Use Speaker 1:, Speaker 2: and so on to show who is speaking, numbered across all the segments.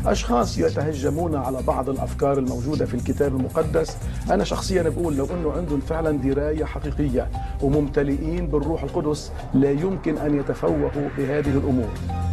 Speaker 1: أشخاص يتهجمون على بعض الأفكار الموجودة في الكتاب المقدس أنا شخصيا بقول لو أنه عندهم فعلا دراية حقيقية وممتلئين بالروح القدس لا يمكن أن يتفوهوا بهذه الأمور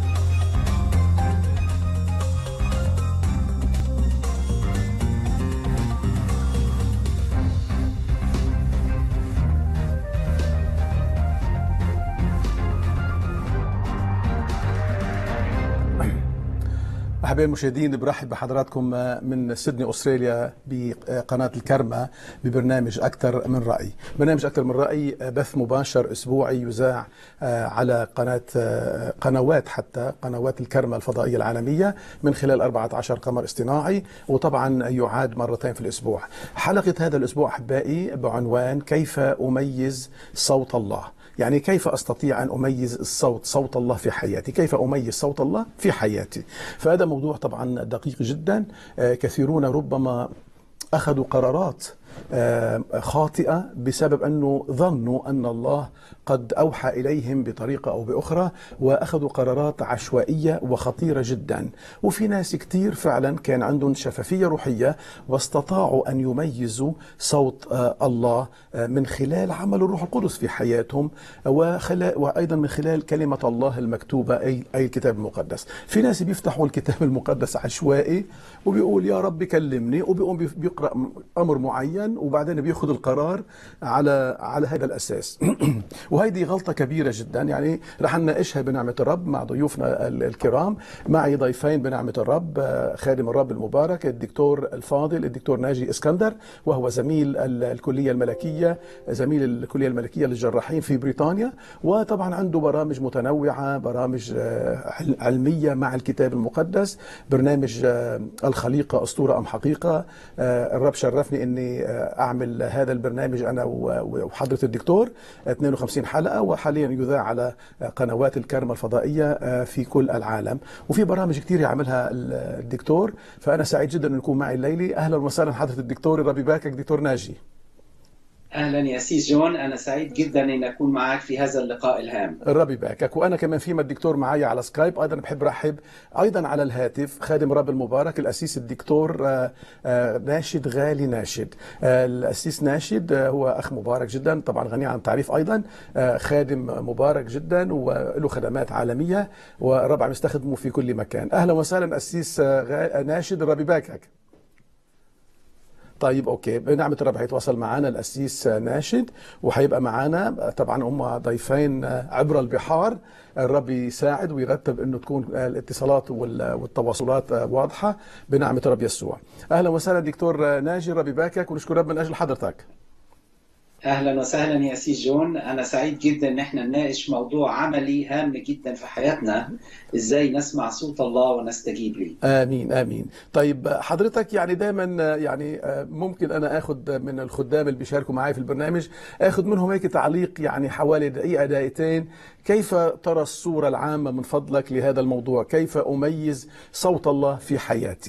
Speaker 1: أحبائي المشاهدين برحب بحضراتكم من سيدني أستراليا بقناة الكرمة ببرنامج أكثر من رأي برنامج أكثر من رأي بث مباشر أسبوعي يذاع على قناة قنوات حتى قنوات الكرمة الفضائية العالمية من خلال 14 قمر اصطناعي وطبعا يعاد مرتين في الأسبوع حلقة هذا الأسبوع أحبائي بعنوان كيف أميز صوت الله يعني كيف استطيع ان اميز الصوت صوت الله في حياتي كيف اميز صوت الله في حياتي فهذا موضوع طبعا دقيق جدا كثيرون ربما اخذوا قرارات خاطئه بسبب انه ظنوا ان الله قد اوحى اليهم بطريقه او باخرى واخذوا قرارات عشوائيه وخطيره جدا وفي ناس كثير فعلا كان عندهم شفافيه روحيه واستطاعوا ان يميزوا صوت الله من خلال عمل الروح القدس في حياتهم وايضا من خلال كلمه الله المكتوبه اي اي الكتاب المقدس في ناس بيفتحوا الكتاب المقدس عشوائي وبيقول يا رب كلمني وبيقوم بيقرا امر معين وبعدين بياخذ القرار على على هذا الاساس وهيدي غلطه كبيره جدا يعني رح نناقشها بنعمه الرب مع ضيوفنا الكرام معي ضيفين بنعمه الرب خادم الرب المبارك الدكتور الفاضل الدكتور ناجي اسكندر وهو زميل الكليه الملكيه زميل الكليه الملكيه للجراحين في بريطانيا وطبعا عنده برامج متنوعه برامج علميه مع الكتاب المقدس برنامج الخليقه اسطوره ام حقيقه الرب شرفني اني اعمل هذا البرنامج انا وحضره الدكتور 52 حلقه وحاليا يذاع على قنوات الكرمه الفضائيه في كل العالم وفي برامج كثير يعملها الدكتور فانا سعيد جدا انه يكون معي الليله اهلا وسهلا حضره الدكتور ربي باكك دكتور ناجي
Speaker 2: اهلا يا سيس جون انا سعيد جدا ان اكون معك في هذا اللقاء الهام
Speaker 1: الرب يباركك وانا كمان فيما الدكتور معي على سكايب ايضا بحب رحب ايضا على الهاتف خادم رب المبارك الاسيس الدكتور ناشد غالي ناشد الاسيس ناشد هو اخ مبارك جدا طبعا غني عن التعريف ايضا خادم مبارك جدا وله خدمات عالميه والرب عم يستخدمه في كل مكان اهلا وسهلا اسيس ناشد الرب يباركك طيب اوكي بنعمه الرب هيتواصل معنا الاسيس ناشد وهيبقى معنا طبعا هم ضيفين عبر البحار الرب يساعد ويرتب انه تكون الاتصالات والتواصلات واضحه بنعمه الرب يسوع. اهلا وسهلا دكتور ناجي ربي باكك ونشكر رب من اجل حضرتك.
Speaker 2: اهلا وسهلا يا سي جون انا سعيد جدا ان احنا نناقش موضوع عملي هام جدا في حياتنا ازاي نسمع صوت الله ونستجيب ليه
Speaker 1: امين امين طيب حضرتك يعني دايما يعني ممكن انا اخذ من الخدام اللي بيشاركوا معي في البرنامج اخذ منهم هيك تعليق يعني حوالي دقيقه دقيقتين كيف ترى الصوره العامه من فضلك لهذا الموضوع كيف اميز صوت الله في حياتي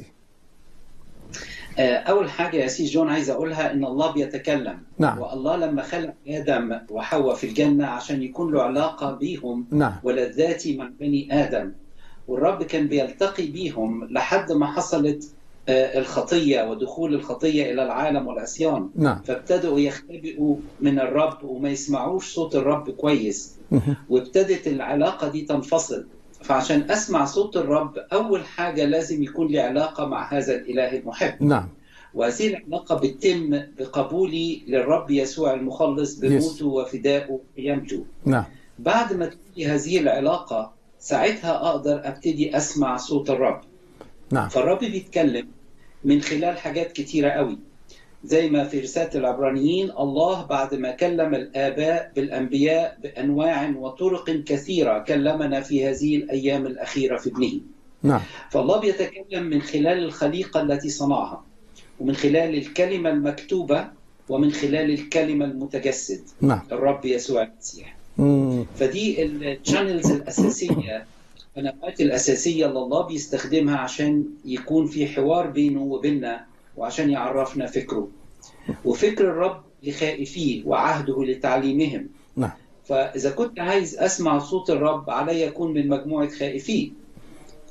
Speaker 2: أول حاجة يا سي جون عايز أقولها إن الله بيتكلم
Speaker 1: نعم.
Speaker 2: والله لما خلق آدم وحواء في الجنة عشان يكون له علاقة بيهم
Speaker 1: نعم.
Speaker 2: ولذاتي مع بني آدم والرب كان بيلتقي بيهم لحد ما حصلت الخطية ودخول الخطية إلى العالم والعصيان
Speaker 1: نعم.
Speaker 2: فابتدوا يختبئوا من الرب وما يسمعوش صوت الرب كويس وابتدت العلاقة دي تنفصل فعشان اسمع صوت الرب اول حاجه لازم يكون لي علاقه مع هذا الاله المحب
Speaker 1: نعم
Speaker 2: وهذه العلاقه بتتم بقبولي للرب يسوع المخلص بموته وفدائه وقيامته
Speaker 1: نعم
Speaker 2: بعد ما تكون هذه العلاقه ساعتها اقدر ابتدي اسمع صوت الرب
Speaker 1: نعم
Speaker 2: فالرب بيتكلم من خلال حاجات كتيره قوي زي ما في رسالة العبرانيين الله بعد ما كلم الآباء بالأنبياء بأنواع وطرق كثيرة كلمنا في هذه الأيام الأخيرة في ابنه
Speaker 1: نعم
Speaker 2: فالله بيتكلم من خلال الخليقة التي صنعها ومن خلال الكلمة المكتوبة ومن خلال الكلمة المتجسد
Speaker 1: نعم
Speaker 2: الرب يسوع المسيح
Speaker 1: مم.
Speaker 2: فدي الشانلز الأساسية القنوات الأساسية اللي الله بيستخدمها عشان يكون في حوار بينه وبيننا وعشان يعرفنا فكره وفكر الرب لخائفيه وعهده لتعليمهم
Speaker 1: نعم
Speaker 2: فإذا كنت عايز أسمع صوت الرب علي أكون من مجموعة خائفيه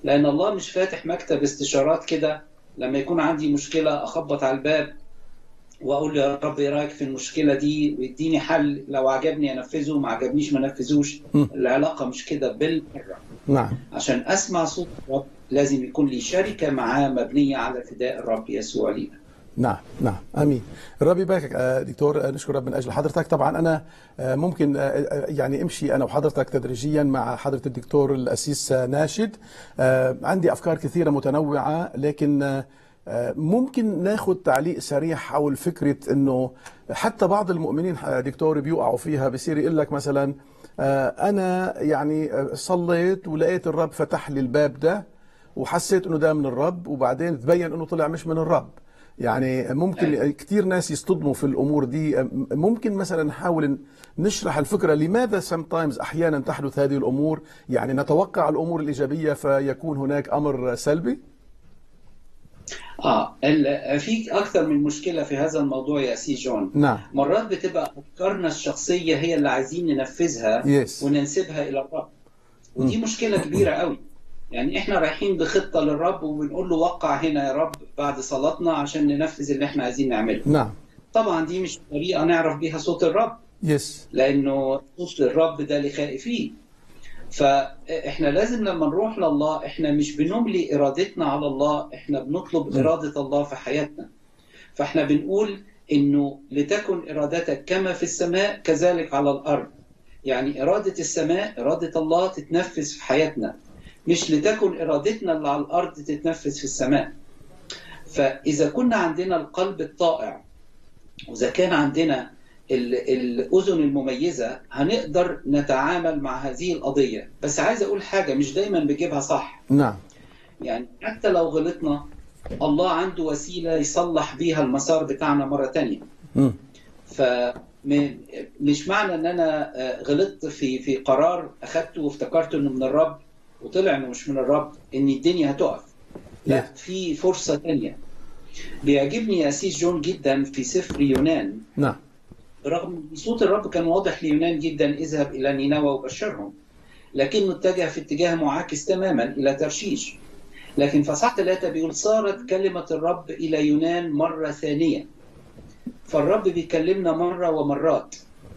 Speaker 2: لان الله مش فاتح مكتب استشارات كده لما يكون عندي مشكله اخبط على الباب واقول يا رب ايه رايك في المشكله دي ويديني حل لو عجبني انفذه ما عجبنيش ما انفذوش
Speaker 1: م.
Speaker 2: العلاقه مش كده بالمره
Speaker 1: نعم
Speaker 2: عشان اسمع صوت الرب لازم يكون لي شركه معاه مبنيه على فداء الرب يسوع لينا
Speaker 1: نعم نعم امين الرب يباركك آه، دكتور آه، نشكر رب من اجل حضرتك طبعا انا آه، ممكن آه، آه، يعني امشي انا وحضرتك تدريجيا مع حضره الدكتور الاسيس آه، ناشد آه، عندي افكار كثيره متنوعه لكن آه، آه، ممكن ناخذ تعليق سريع حول فكره انه حتى بعض المؤمنين آه، دكتور بيوقعوا فيها بصير يقول لك مثلا آه، انا يعني آه، صليت ولقيت الرب فتح لي الباب ده وحسيت انه ده من الرب وبعدين تبين انه طلع مش من الرب يعني ممكن
Speaker 2: أيوة.
Speaker 1: كثير ناس يصطدموا في الامور دي ممكن مثلا نحاول نشرح الفكره لماذا sometimes احيانا تحدث هذه الامور يعني نتوقع الامور الايجابيه فيكون هناك امر سلبي
Speaker 2: اه ال- في اكثر من مشكله في هذا الموضوع يا سي جون
Speaker 1: نعم
Speaker 2: مرات بتبقى افكارنا الشخصيه هي اللي عايزين ننفذها
Speaker 1: يس
Speaker 2: وننسبها الى الرب ودي مشكله كبيره قوي يعني احنا رايحين بخطه للرب وبنقول له وقع هنا يا رب بعد صلاتنا عشان ننفذ اللي احنا عايزين نعمله
Speaker 1: نعم
Speaker 2: طبعا دي مش طريقه نعرف بيها صوت الرب
Speaker 1: يس
Speaker 2: لانه صوت الرب ده لخائفين فاحنا لازم لما نروح لله احنا مش بنملي ارادتنا على الله احنا بنطلب
Speaker 1: م.
Speaker 2: اراده الله في حياتنا فاحنا بنقول انه لتكن ارادتك كما في السماء كذلك على الارض يعني اراده السماء اراده الله تتنفذ في حياتنا مش لتكن ارادتنا اللي على الارض تتنفذ في السماء فاذا كنا عندنا القلب الطائع واذا كان عندنا ال- الاذن المميزه هنقدر نتعامل مع هذه القضيه بس عايز اقول حاجه مش دايما بجيبها صح
Speaker 1: نعم
Speaker 2: يعني حتى لو غلطنا الله عنده وسيله يصلح بيها المسار بتاعنا مره تانية
Speaker 1: مم.
Speaker 2: فمش معنى ان انا آه، غلطت في في قرار اخدته وافتكرت انه من الرب وطلع انه مش من الرب ان الدنيا هتقف لا
Speaker 1: Yes.
Speaker 2: في فرصه تانية بيعجبني يا سيس جون جدا في سفر يونان
Speaker 1: نعم
Speaker 2: برغم ان صوت الرب كان واضح ليونان جدا اذهب الى نينوى وبشرهم لكنه اتجه في اتجاه معاكس تماما الى ترشيش لكن في اصحاح ثلاثه بيقول صارت كلمه الرب الى يونان مره ثانيه فالرب بيكلمنا مره ومرات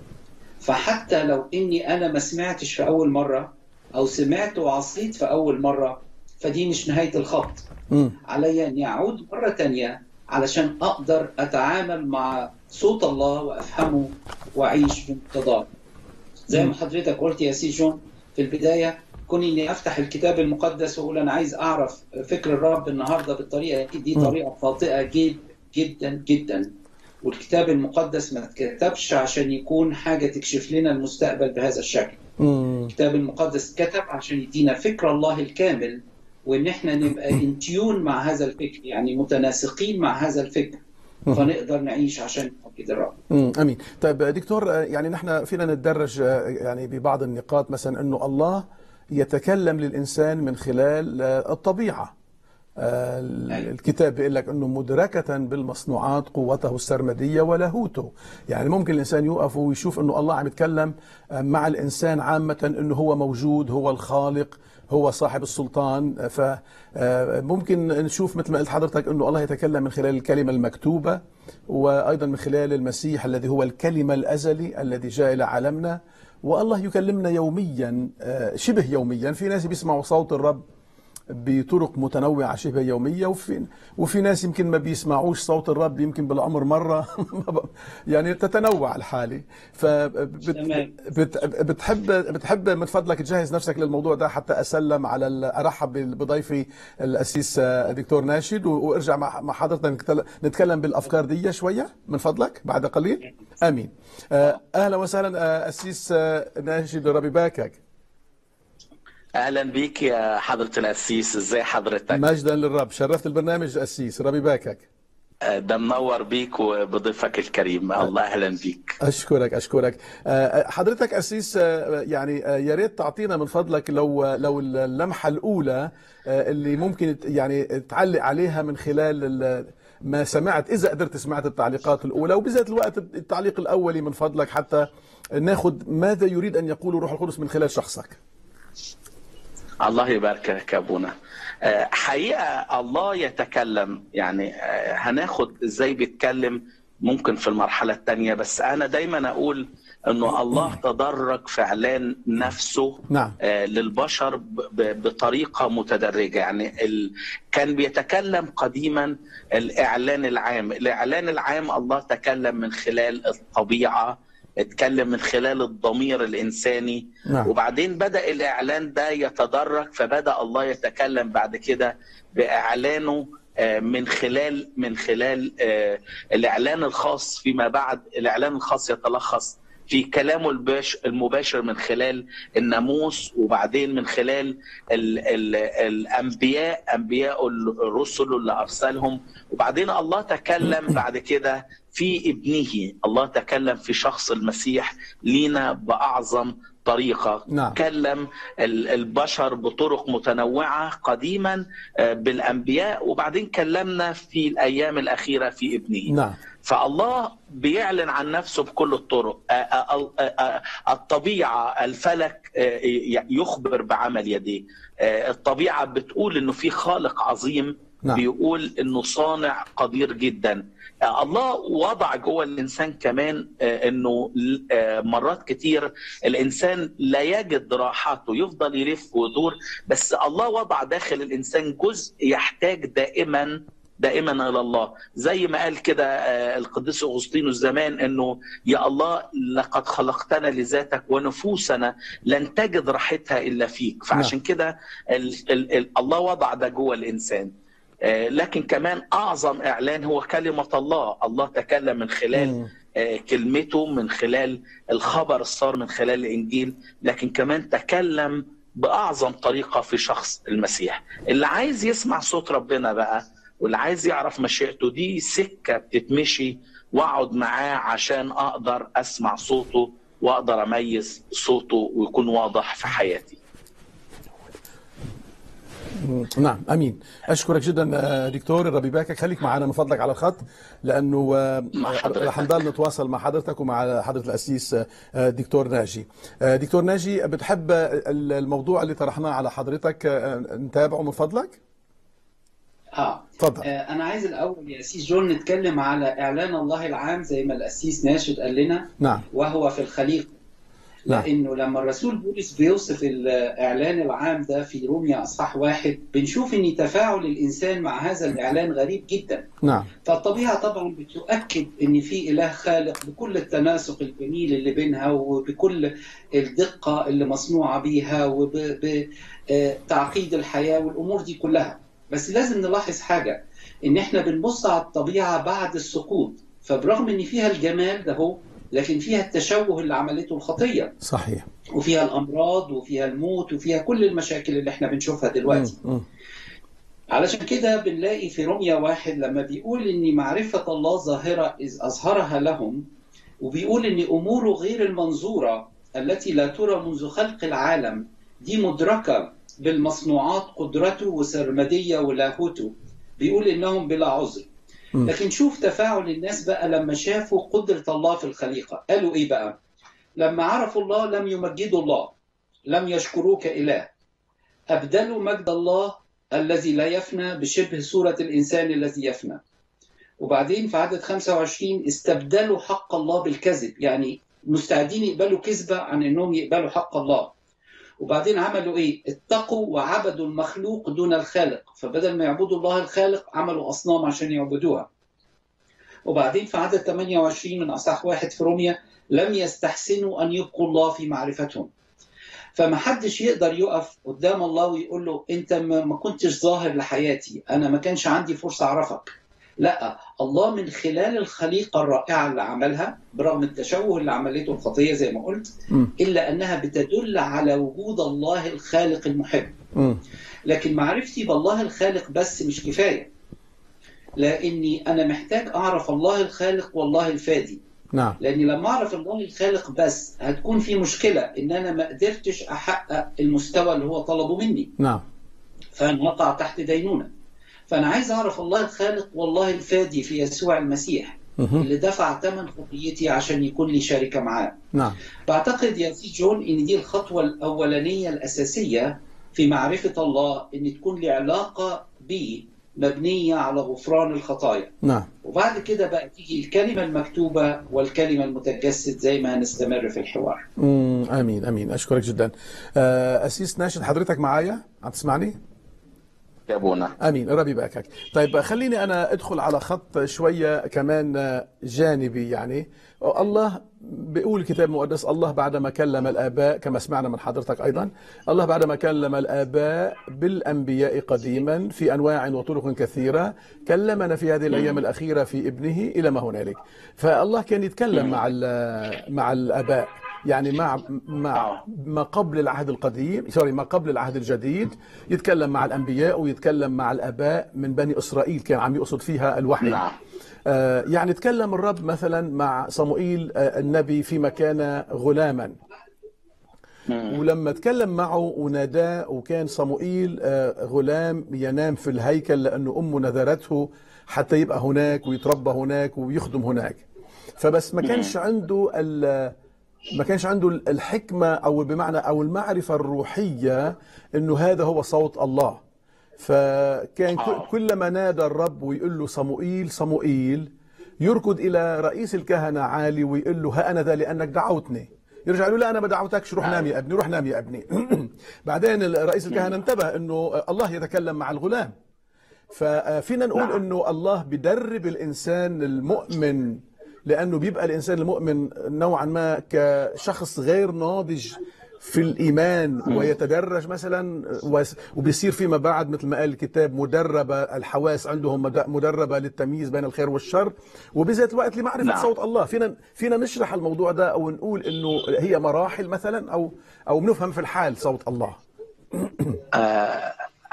Speaker 2: فحتى لو اني انا ما سمعتش في اول مره او سمعت وعصيت في اول مره فدي مش نهايه الخط
Speaker 1: مم.
Speaker 2: علي أن يعود مرة تانية علشان أقدر أتعامل مع صوت الله وأفهمه وأعيش بمقتضاه زي ما حضرتك قلت يا سي جون في البداية كون إني أفتح الكتاب المقدس وأقول أنا عايز أعرف فكر الرب النهاردة بالطريقة دي دي
Speaker 1: م.
Speaker 2: طريقة خاطئة جدا جدا جدا والكتاب المقدس ما اتكتبش عشان يكون حاجة تكشف لنا المستقبل بهذا الشكل
Speaker 1: مم.
Speaker 2: الكتاب المقدس كتب عشان يدينا فكر الله الكامل وان احنا نبقى انتيون مع هذا الفكر يعني متناسقين مع هذا الفكر
Speaker 1: مم.
Speaker 2: فنقدر نعيش عشان نؤكد الرب
Speaker 1: مم. امين طيب دكتور آه، يعني نحن فينا نتدرج آه، يعني ببعض النقاط مثلا انه الله يتكلم للانسان من خلال آه، الطبيعه آه،
Speaker 2: أيوة.
Speaker 1: الكتاب بيقول لك انه مدركه بالمصنوعات قوته السرمديه ولاهوته يعني ممكن الانسان يوقف ويشوف انه الله عم يتكلم آه، مع الانسان عامه انه هو موجود هو الخالق هو صاحب السلطان فممكن نشوف مثل ما قلت حضرتك انه الله يتكلم من خلال الكلمه المكتوبه وايضا من خلال المسيح الذي هو الكلمه الازلي الذي جاء الى عالمنا والله يكلمنا يوميا آه، شبه يوميا في ناس بيسمعوا صوت الرب بطرق متنوعة شبه يومية وفي وفي ناس يمكن ما بيسمعوش صوت الرب يمكن بالعمر مرة يعني تتنوع الحالة
Speaker 2: تمام.
Speaker 1: فبتحب بتحب من فضلك تجهز نفسك للموضوع ده حتى أسلم على ال- أرحب بضيفي الأسيس دكتور ناشد و- وارجع مع مع حضرتك نتكلم- نتكلم بالأفكار دي شوية من فضلك بعد قليل آمين آه، أهلا وسهلا آه، أسيس آه، ناشد ربي باكك
Speaker 3: اهلا بيك يا حضره القسيس ازاي حضرتك
Speaker 1: مجدا للرب شرفت البرنامج أسيس ربي باكك
Speaker 3: ده منور بيك وبضيفك الكريم الله اهلا بيك
Speaker 1: اشكرك اشكرك آه، حضرتك اسيس آه، يعني آه، يا ريت تعطينا من فضلك لو لو اللمحه الاولى آه، اللي ممكن ت- يعني تعلق عليها من خلال ال- ما سمعت اذا قدرت سمعت التعليقات الاولى وبذات الوقت التعليق الاولي من فضلك حتى ناخذ ماذا يريد ان يقول روح القدس من خلال شخصك
Speaker 3: الله يباركك يا ابونا آه، حقيقه الله يتكلم يعني آه، هناخد ازاي بيتكلم ممكن في المرحله الثانيه بس انا دايما اقول انه الله تدرج في اعلان نفسه
Speaker 1: نعم
Speaker 3: آه، للبشر ب- ب- بطريقه متدرجه يعني ال... كان بيتكلم قديما الاعلان العام الاعلان العام الله تكلم من خلال الطبيعه اتكلم من خلال الضمير الانساني
Speaker 1: نعم
Speaker 3: وبعدين بدا الاعلان ده يتدرج فبدا الله يتكلم بعد كده باعلانه آه، من خلال من خلال آه، الاعلان الخاص فيما بعد الاعلان الخاص يتلخص في كلامه الباش المباشر من خلال الناموس وبعدين من خلال ال ال الانبياء انبياء الرسل اللي ارسلهم وبعدين الله تكلم بعد كده في ابنه الله تكلم في شخص المسيح لينا باعظم طريقه
Speaker 1: نعم.
Speaker 3: كلم ال- البشر بطرق متنوعه قديما آه، بالانبياء وبعدين كلمنا في الايام الاخيره في ابنه
Speaker 1: نعم
Speaker 3: فالله بيعلن عن نفسه بكل الطرق آه، آه، آه، آه، الطبيعة الفلك آه، يخبر بعمل يديه آه، الطبيعة بتقول انه في خالق عظيم
Speaker 1: نعم.
Speaker 3: بيقول انه صانع قدير جدا آه، الله وضع جوه الانسان كمان آه، انه آه، مرات كتير الانسان لا يجد راحته يفضل يلف ويدور بس الله وضع داخل الانسان جزء يحتاج دائما دائما الى الله زي ما قال كده آه، القديس اغسطينوس زمان انه يا الله لقد خلقتنا لذاتك ونفوسنا لن تجد راحتها الا فيك فعشان كده ال ال ال الله وضع ده جوه الانسان آه، لكن كمان اعظم اعلان هو كلمه الله الله تكلم من خلال
Speaker 1: مم.
Speaker 3: آه، كلمته من خلال الخبر الصار من خلال الانجيل لكن كمان تكلم باعظم طريقه في شخص المسيح اللي عايز يسمع صوت ربنا بقى واللي عايز يعرف مشيئته دي سكه بتتمشي واقعد معاه عشان اقدر اسمع صوته واقدر اميز صوته ويكون واضح في حياتي
Speaker 1: نعم امين اشكرك جدا آه، دكتور الرب يباركك خليك معنا من فضلك على الخط لانه آه،
Speaker 3: مع حضرتك.
Speaker 1: رح نضل نتواصل مع حضرتك ومع حضره الاسيس آه، دكتور ناجي آه، دكتور ناجي بتحب آه، الموضوع اللي طرحناه على حضرتك آه، نتابعه من فضلك
Speaker 2: اه
Speaker 1: تفضل
Speaker 2: آه، انا عايز الاول يا اسيس جون نتكلم على اعلان الله العام زي ما الاسيس ناشد قال لنا
Speaker 1: نعم
Speaker 2: وهو في الخليقه
Speaker 1: نعم.
Speaker 2: لانه لما الرسول بولس بيوصف الاعلان العام ده في روميا اصحاح واحد بنشوف ان تفاعل الانسان مع هذا الاعلان غريب جدا
Speaker 1: نعم
Speaker 2: فالطبيعه طبعا بتؤكد ان في اله خالق بكل التناسق الجميل اللي بينها وبكل الدقه اللي مصنوعه بيها وبتعقيد الحياه والامور دي كلها بس لازم نلاحظ حاجه ان احنا بنبص على الطبيعه بعد السقوط فبرغم ان فيها الجمال ده هو لكن فيها التشوه اللي عملته الخطيه
Speaker 1: صحيح
Speaker 2: وفيها الامراض وفيها الموت وفيها كل المشاكل اللي احنا بنشوفها دلوقتي
Speaker 1: مم. مم.
Speaker 2: علشان كده بنلاقي في رمية واحد لما بيقول إن معرفة الله ظاهرة إذ أظهرها لهم وبيقول إن أموره غير المنظورة التي لا ترى منذ خلق العالم دي مدركة بالمصنوعات قدرته وسرمدية ولاهوته بيقول إنهم بلا عذر
Speaker 1: مم.
Speaker 2: لكن شوف تفاعل الناس بقى لما شافوا قدرة الله في الخليقة قالوا إيه بقى لما عرفوا الله لم يمجدوا الله لم يشكروه كإله أبدلوا مجد الله الذي لا يفنى بشبه صورة الإنسان الذي يفنى وبعدين في عدد 25 استبدلوا حق الله بالكذب يعني مستعدين يقبلوا كذبة عن أنهم يقبلوا حق الله وبعدين عملوا إيه اتقوا وعبدوا المخلوق دون الخالق فبدل ما يعبدوا الله الخالق عملوا أصنام عشان يعبدوها وبعدين في عدد 28 من أصح واحد في روميا لم يستحسنوا أن يبقوا الله في معرفتهم فما حدش يقدر يقف قدام الله ويقول له انت ما ما كنتش ظاهر لحياتي انا ما كانش عندي فرصه اعرفك لا الله من خلال الخليقه الرائعه اللي عملها برغم التشوه اللي عملته الخطيه زي ما قلت
Speaker 1: مم.
Speaker 2: الا انها بتدل على وجود الله الخالق المحب
Speaker 1: مم.
Speaker 2: لكن معرفتي بالله الخالق بس مش كفايه لاني انا محتاج اعرف الله الخالق والله الفادي
Speaker 1: نعم
Speaker 2: لاني لما اعرف الله الخالق بس هتكون في مشكله ان انا ما قدرتش احقق المستوى اللي هو طلبه مني
Speaker 1: نعم
Speaker 2: فانا هقع تحت دينونه فانا عايز اعرف الله الخالق والله الفادي في يسوع المسيح
Speaker 1: مهم.
Speaker 2: اللي دفع ثمن خطيتي عشان يكون لي شركه معاه
Speaker 1: نعم
Speaker 2: بعتقد يا سي جون ان دي الخطوه الاولانيه الاساسيه في معرفة الله إن تكون لي علاقة بيه مبنية على غفران الخطايا
Speaker 1: نعم
Speaker 2: وبعد كده بقى تيجي الكلمة المكتوبة والكلمة المتجسد زي ما هنستمر في الحوار
Speaker 1: مم. امين امين اشكرك جدا آه، اسيس ناشد حضرتك معايا عم تسمعني
Speaker 3: يا ابونا
Speaker 1: امين ربي يباركك طيب خليني انا ادخل على خط شويه كمان جانبي يعني الله بيقول الكتاب المقدس الله بعدما كلم الاباء كما سمعنا من حضرتك ايضا الله بعدما كلم الاباء بالانبياء قديما في انواع وطرق كثيره كلمنا في هذه الايام الاخيره في ابنه الى ما هنالك فالله كان يتكلم مع ال- مع الاباء يعني مع مع ما قبل العهد القديم سوري ما قبل العهد الجديد يتكلم مع الانبياء ويتكلم مع الاباء من بني اسرائيل كان عم يقصد فيها الوحي
Speaker 3: نعم
Speaker 1: آه، يعني تكلم الرب مثلا مع صموئيل آه، النبي فيما كان غلاما
Speaker 3: مم.
Speaker 1: ولما تكلم معه وناداه وكان صموئيل آه، غلام ينام في الهيكل لأنه أمه نذرته حتى يبقى هناك ويتربى هناك ويخدم هناك فبس ما كانش عنده ال- ما كانش عنده الحكمة أو بمعنى أو المعرفة الروحية أنه هذا هو صوت الله فكان ك-
Speaker 3: آه.
Speaker 1: كلما نادى الرب ويقول له صموئيل صموئيل يركض إلى رئيس الكهنة عالي ويقول له ها أنا ذا لأنك دعوتني يرجع يقول له لا انا ما دعوتكش روح نام يا ابني روح نام يا ابني بعدين رئيس الكهنه انتبه انه الله يتكلم مع الغلام ففينا نقول
Speaker 3: نعم.
Speaker 1: انه الله بدرب الانسان المؤمن لانه بيبقى الانسان المؤمن نوعا ما كشخص غير ناضج في الايمان ويتدرج مثلا وس- وبيصير فيما بعد مثل ما قال الكتاب مدربه الحواس عندهم مد- مدربه للتمييز بين الخير والشر وبذات الوقت لمعرفه
Speaker 3: نعم.
Speaker 1: صوت الله فينا فينا نشرح الموضوع ده او نقول انه هي مراحل مثلا او او بنفهم في الحال صوت الله
Speaker 3: آه،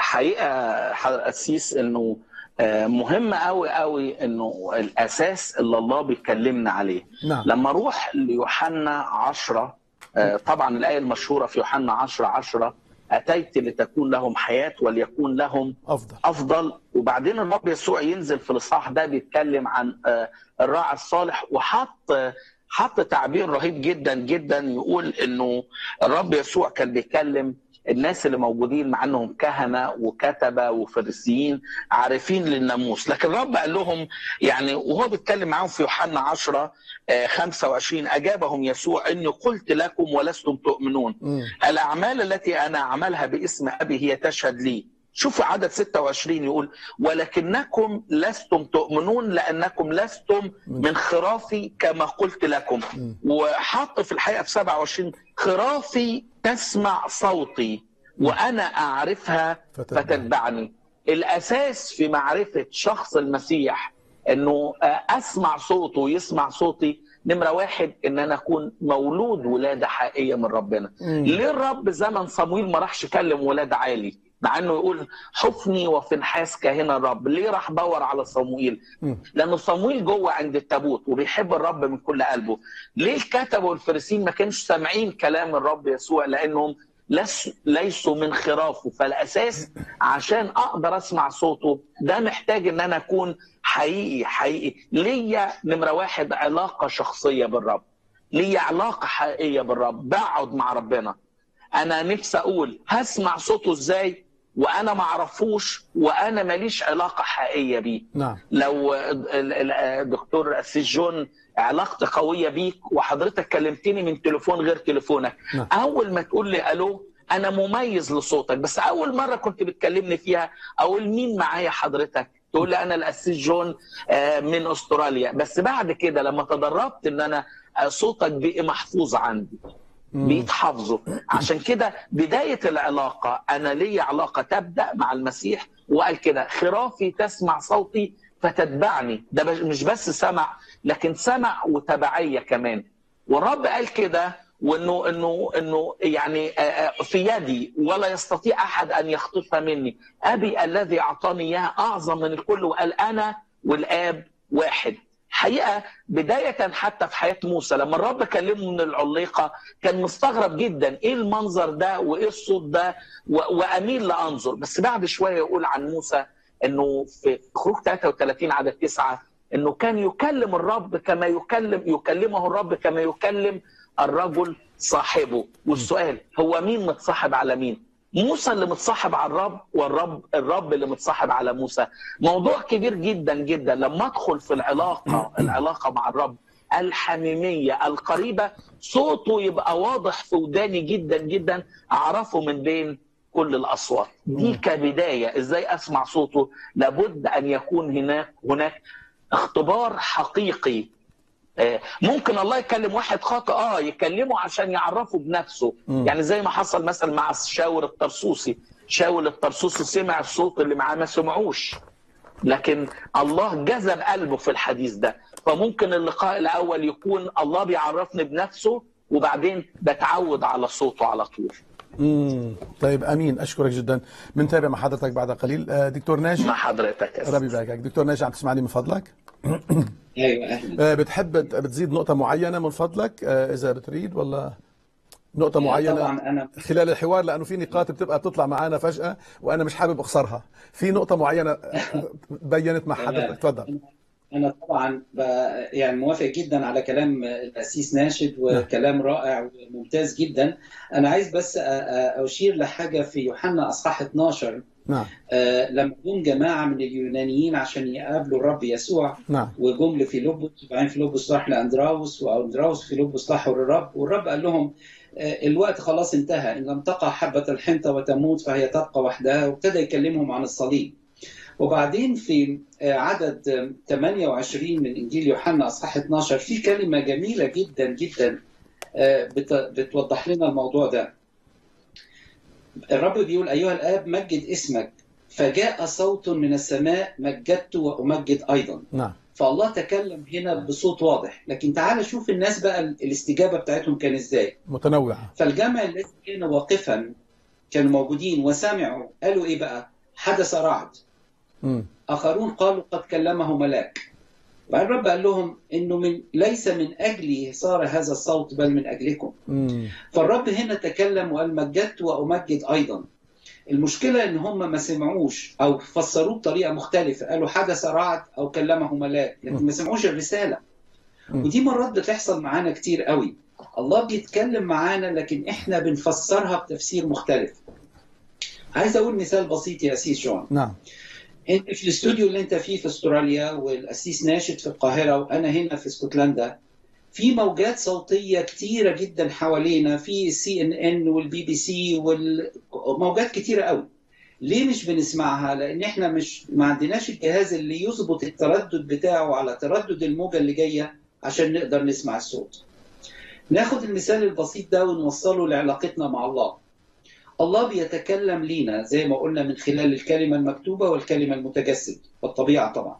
Speaker 3: حقيقه حضرتك قسيس انه آه، مهم قوي قوي انه الاساس اللي الله بيكلمنا عليه
Speaker 1: نعم
Speaker 3: لما اروح ليوحنا 10 آه، طبعا الايه المشهوره في يوحنا 10 10 اتيت لتكون لهم حياه وليكون لهم
Speaker 1: افضل
Speaker 3: افضل وبعدين الرب يسوع ينزل في الاصحاح ده بيتكلم عن آه، الراعي الصالح وحط آه، حط تعبير رهيب جدا جدا يقول انه الرب يسوع كان بيكلم الناس اللي موجودين مع انهم كهنه وكتبه وفريسيين عارفين للناموس لكن الرب قال لهم يعني وهو بيتكلم معاهم في يوحنا 10 آه، 25 اجابهم يسوع اني قلت لكم ولستم تؤمنون
Speaker 1: مم.
Speaker 3: الأعمال التي أنا أعملها باسم أبي هي تشهد لي شوف عدد 26 يقول ولكنكم لستم تؤمنون لأنكم لستم من خرافي كما قلت لكم وحط في الحقيقة في 27 خرافي تسمع صوتي وأنا أعرفها
Speaker 1: فتتبعني.
Speaker 3: فتتبعني الأساس في معرفة شخص المسيح أنه أسمع صوته ويسمع صوتي نمرة واحد أن أنا أكون مولود ولادة حقيقية من ربنا
Speaker 1: مم.
Speaker 3: ليه الرب زمن صمويل ما راحش كلم ولاد عالي مع انه يقول حفني وفنحاس كاهنا الرب ليه راح دور على صمويل
Speaker 1: مم.
Speaker 3: لانه صمويل جوه عند التابوت وبيحب الرب من كل قلبه ليه الكتبه والفريسين ما كانش سامعين كلام الرب يسوع لانهم لس ليسوا من خرافه فالاساس عشان اقدر اسمع صوته ده محتاج ان انا اكون حقيقي حقيقي ليا نمره واحد علاقه شخصيه بالرب ليا علاقه حقيقيه بالرب بقعد مع ربنا انا نفسي اقول هسمع صوته ازاي وانا ما اعرفوش وانا ماليش علاقه حقيقيه بيه
Speaker 1: نعم
Speaker 3: لو ال- ال- الدكتور اسيس جون علاقتي قويه بيك وحضرتك كلمتني من تليفون غير تليفونك
Speaker 1: نعم.
Speaker 3: اول ما تقول لي الو انا مميز لصوتك بس اول مره كنت بتكلمني فيها اقول مين معايا حضرتك تقول لي انا الاسيس جون آه، من استراليا بس بعد كده لما تدربت ان انا آه، صوتك بقي محفوظ عندي
Speaker 1: مم.
Speaker 3: بيتحافظوا عشان كده بداية العلاقة أنا لي علاقة تبدأ مع المسيح وقال كده خرافي تسمع صوتي فتتبعني ده بش- مش بس سمع لكن سمع وتبعية كمان والرب قال كده وانه انه انه يعني آه، آه، في يدي ولا يستطيع احد ان يخطفها مني ابي الذي اعطاني اياها اعظم من الكل وقال انا والاب واحد حقيقه بدايه حتى في حياه موسى لما الرب كلمه من العليقه كان مستغرب جدا ايه المنظر ده وايه الصوت ده و- واميل لانظر بس بعد شويه يقول عن موسى انه في خروج 33 عدد 9 انه كان يكلم الرب كما يكلم يكلمه الرب كما يكلم الرجل صاحبه والسؤال هو مين متصاحب على مين موسى اللي متصاحب على الرب والرب الرب اللي متصاحب على موسى موضوع كبير جدا جدا لما ادخل في العلاقه العلاقه مع الرب الحميميه القريبه صوته يبقى واضح في وداني جدا جدا اعرفه من بين كل الاصوات دي كبدايه ازاي اسمع صوته لابد ان يكون هناك هناك اختبار حقيقي آه، ممكن الله يكلم واحد خاطئ اه يكلمه عشان يعرفه بنفسه
Speaker 1: مم.
Speaker 3: يعني زي ما حصل مثلا مع شاور الطرسوسي شاول الطرسوسي سمع الصوت اللي معاه ما سمعوش لكن الله جذب قلبه في الحديث ده فممكن اللقاء الاول يكون الله بيعرفني بنفسه وبعدين بتعود على صوته على طول
Speaker 1: امم طيب امين اشكرك جدا بنتابع مع حضرتك بعد قليل آه، دكتور ناجي
Speaker 3: مع حضرتك يا أستاذ.
Speaker 1: ربي يباركك دكتور ناجي عم تسمعني من فضلك
Speaker 2: ايوه اهلا
Speaker 1: آه، بتحب بتزيد نقطة معينة من فضلك آه، إذا بتريد ولا نقطة معينة
Speaker 2: طبعا انا
Speaker 1: خلال الحوار لأنه في نقاط بتبقى بتطلع معنا فجأة وأنا مش حابب أخسرها في نقطة معينة آه، بينت مع حضرتك تفضل
Speaker 2: انا طبعا ب- يعني موافق جدا على كلام الاسيس ناشد وكلام رائع وممتاز جدا انا عايز بس أ- أ- اشير لحاجه في يوحنا اصحاح 12
Speaker 1: نعم
Speaker 2: آه، لما جم جماعه من اليونانيين عشان يقابلوا الرب يسوع
Speaker 1: نعم
Speaker 2: وجم لفيلبس وبعدين فيلبس راح لاندراوس واندراوس وفيلبس راحوا للرب والرب قال لهم آه، الوقت خلاص انتهى ان لم تقع حبه الحنطه وتموت فهي تبقى وحدها وابتدى يكلمهم عن الصليب وبعدين في آه، عدد آه، 28 من انجيل يوحنا اصحاح 12 في كلمه جميله جدا جدا آه، بت- بتوضح لنا الموضوع ده الرب بيقول ايها الاب مجد اسمك فجاء صوت من السماء مجدت وامجد ايضا
Speaker 1: نعم
Speaker 2: فالله تكلم هنا بصوت واضح لكن تعال شوف الناس بقى الاستجابه بتاعتهم كان ازاي
Speaker 1: متنوعة
Speaker 2: فالجمع الذي كان واقفا كانوا موجودين وسمعوا قالوا ايه بقى حدث رعد
Speaker 1: مم.
Speaker 2: اخرون قالوا قد كلمه ملاك بعدين الرب قال لهم انه من ليس من اجلي صار هذا الصوت بل من اجلكم
Speaker 1: مم.
Speaker 2: فالرب هنا تكلم وقال مجدت وامجد ايضا المشكله ان هم ما سمعوش او فسروه بطريقه مختلفه قالوا حدث رعد او كلمه ملاك لكن ما سمعوش الرساله
Speaker 1: مم.
Speaker 2: ودي مرات بتحصل معانا كتير قوي الله بيتكلم معانا لكن احنا بنفسرها بتفسير مختلف عايز اقول مثال بسيط يا اسيس جون
Speaker 1: نعم
Speaker 2: انت في الاستوديو اللي انت فيه في استراليا والاسيس ناشد في القاهره وانا هنا في اسكتلندا في موجات صوتيه كتيره جدا حوالينا في السي ان ان والبي بي سي وموجات كتيره قوي ليه مش بنسمعها لان احنا مش ما عندناش الجهاز اللي يظبط التردد بتاعه على تردد الموجه اللي جايه عشان نقدر نسمع الصوت ناخد المثال البسيط ده ونوصله لعلاقتنا مع الله الله بيتكلم لينا زي ما قلنا من خلال الكلمة المكتوبة والكلمة المتجسد والطبيعة طبعا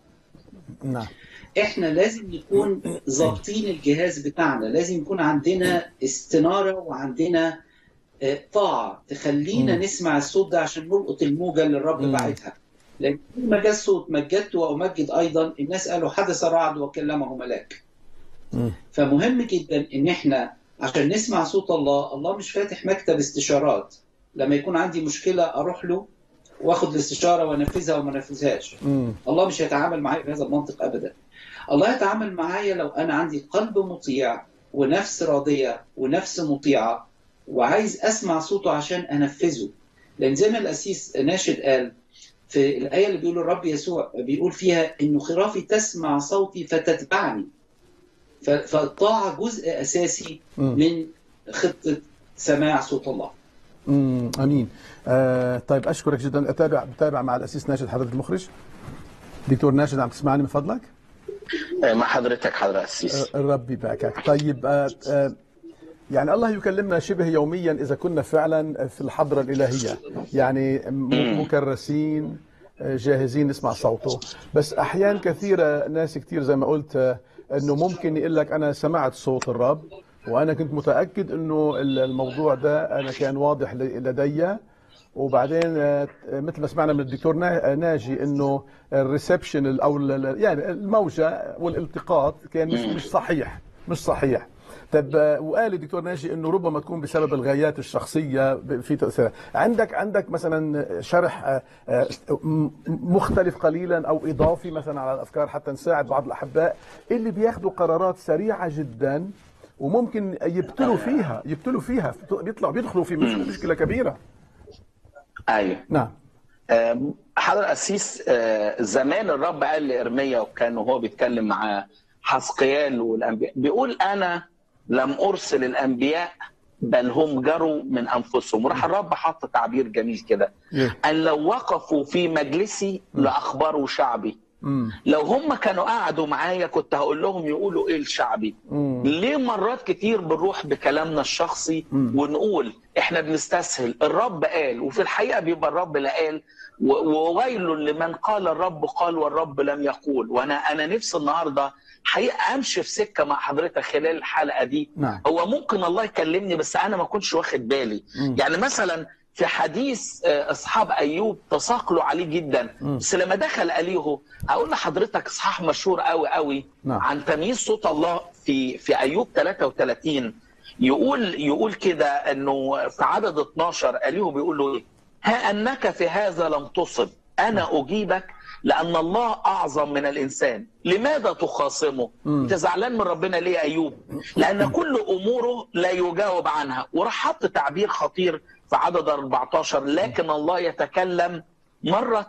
Speaker 1: نعم
Speaker 2: احنا لازم نكون ظابطين الجهاز بتاعنا لازم يكون عندنا استنارة وعندنا آه، طاعة تخلينا
Speaker 1: مم.
Speaker 2: نسمع الصوت ده عشان نلقط الموجة اللي الرب
Speaker 1: مم.
Speaker 2: باعتها لأن كل ما جاء الصوت مجدت وأمجد أيضا الناس قالوا حدث رعد وكلمه ملاك
Speaker 1: مم.
Speaker 2: فمهم جدا ان احنا عشان نسمع صوت الله الله مش فاتح مكتب استشارات لما يكون عندي مشكله اروح له واخد الاستشاره وانفذها وما انفذهاش
Speaker 1: مم.
Speaker 2: الله مش هيتعامل معايا بهذا المنطق ابدا الله يتعامل معايا لو انا عندي قلب مطيع ونفس راضيه ونفس مطيعه وعايز اسمع صوته عشان انفذه لان زي ما الاسيس ناشد قال في الايه اللي بيقول الرب يسوع بيقول فيها انه خرافي تسمع صوتي فتتبعني ف- فالطاعه جزء اساسي
Speaker 1: مم.
Speaker 2: من خطه سماع صوت الله
Speaker 1: مم. امين آه طيب اشكرك جدا اتابع بتابع مع الاسيس ناشد حضرتك المخرج دكتور ناشد عم تسمعني من فضلك
Speaker 3: آه، مع حضرتك حضرتك السيس
Speaker 1: آه، الرب يباركك طيب آه آه يعني الله يكلمنا شبه يوميا اذا كنا فعلا في الحضره الالهيه يعني م- مكرسين آه، جاهزين نسمع صوته بس احيان كثيره ناس كثير زي ما قلت آه، انه ممكن يقول لك انا سمعت صوت الرب وانا كنت متاكد انه ال- الموضوع ده انا كان واضح ل- لدي وبعدين آه، مثل ما سمعنا من الدكتور نا- ناجي انه الريسبشن او ال- ال- يعني الموجه والالتقاط كان مش مش صحيح مش صحيح طب آه، وقال الدكتور ناجي انه ربما تكون بسبب الغايات الشخصيه ب- في تاثيرها عندك عندك مثلا شرح آه، آه، م- مختلف قليلا او اضافي مثلا على الافكار حتى نساعد بعض الاحباء اللي بياخذوا قرارات سريعه جدا وممكن يبتلوا فيها يبتلوا فيها بيطلعوا بيدخلوا في مش- مشكله كبيره
Speaker 3: ايوه
Speaker 1: نعم
Speaker 3: آم، حضر القسيس آه، زمان الرب قال لارميا وكان وهو بيتكلم مع حسقيال والانبياء بيقول انا لم ارسل الانبياء بل هم جروا من انفسهم وراح الرب حط تعبير جميل كده
Speaker 1: إيه.
Speaker 3: ان لو وقفوا في مجلسي لاخبروا شعبي
Speaker 1: مم.
Speaker 3: لو هم كانوا قعدوا معايا كنت هقول لهم يقولوا ايه لشعبي
Speaker 1: مم.
Speaker 3: ليه مرات كتير بنروح بكلامنا الشخصي ونقول احنا بنستسهل الرب قال وفي الحقيقه بيبقى الرب لا قال و- وويل لمن قال الرب قال والرب لم يقول وانا انا نفسي النهارده حقيقه امشي في سكه مع حضرتك خلال الحلقه دي
Speaker 1: نعم.
Speaker 3: هو ممكن الله يكلمني بس انا ما كنتش واخد بالي
Speaker 1: مم.
Speaker 3: يعني مثلا في حديث آه، اصحاب ايوب تساقلوا عليه جدا بس لما دخل اليهو هقول لحضرتك اصحاح مشهور قوي قوي
Speaker 1: نعم.
Speaker 3: عن تمييز صوت الله في في ايوب 33 يقول يقول كده انه في عدد 12 اليهو بيقول له ايه؟ ها انك في هذا لم تصب انا اجيبك لان الله اعظم من الانسان لماذا تخاصمه انت زعلان من ربنا ليه يا ايوب لان كل اموره لا يجاوب عنها وراح حط تعبير خطير في عدد 14 لكن الله يتكلم مره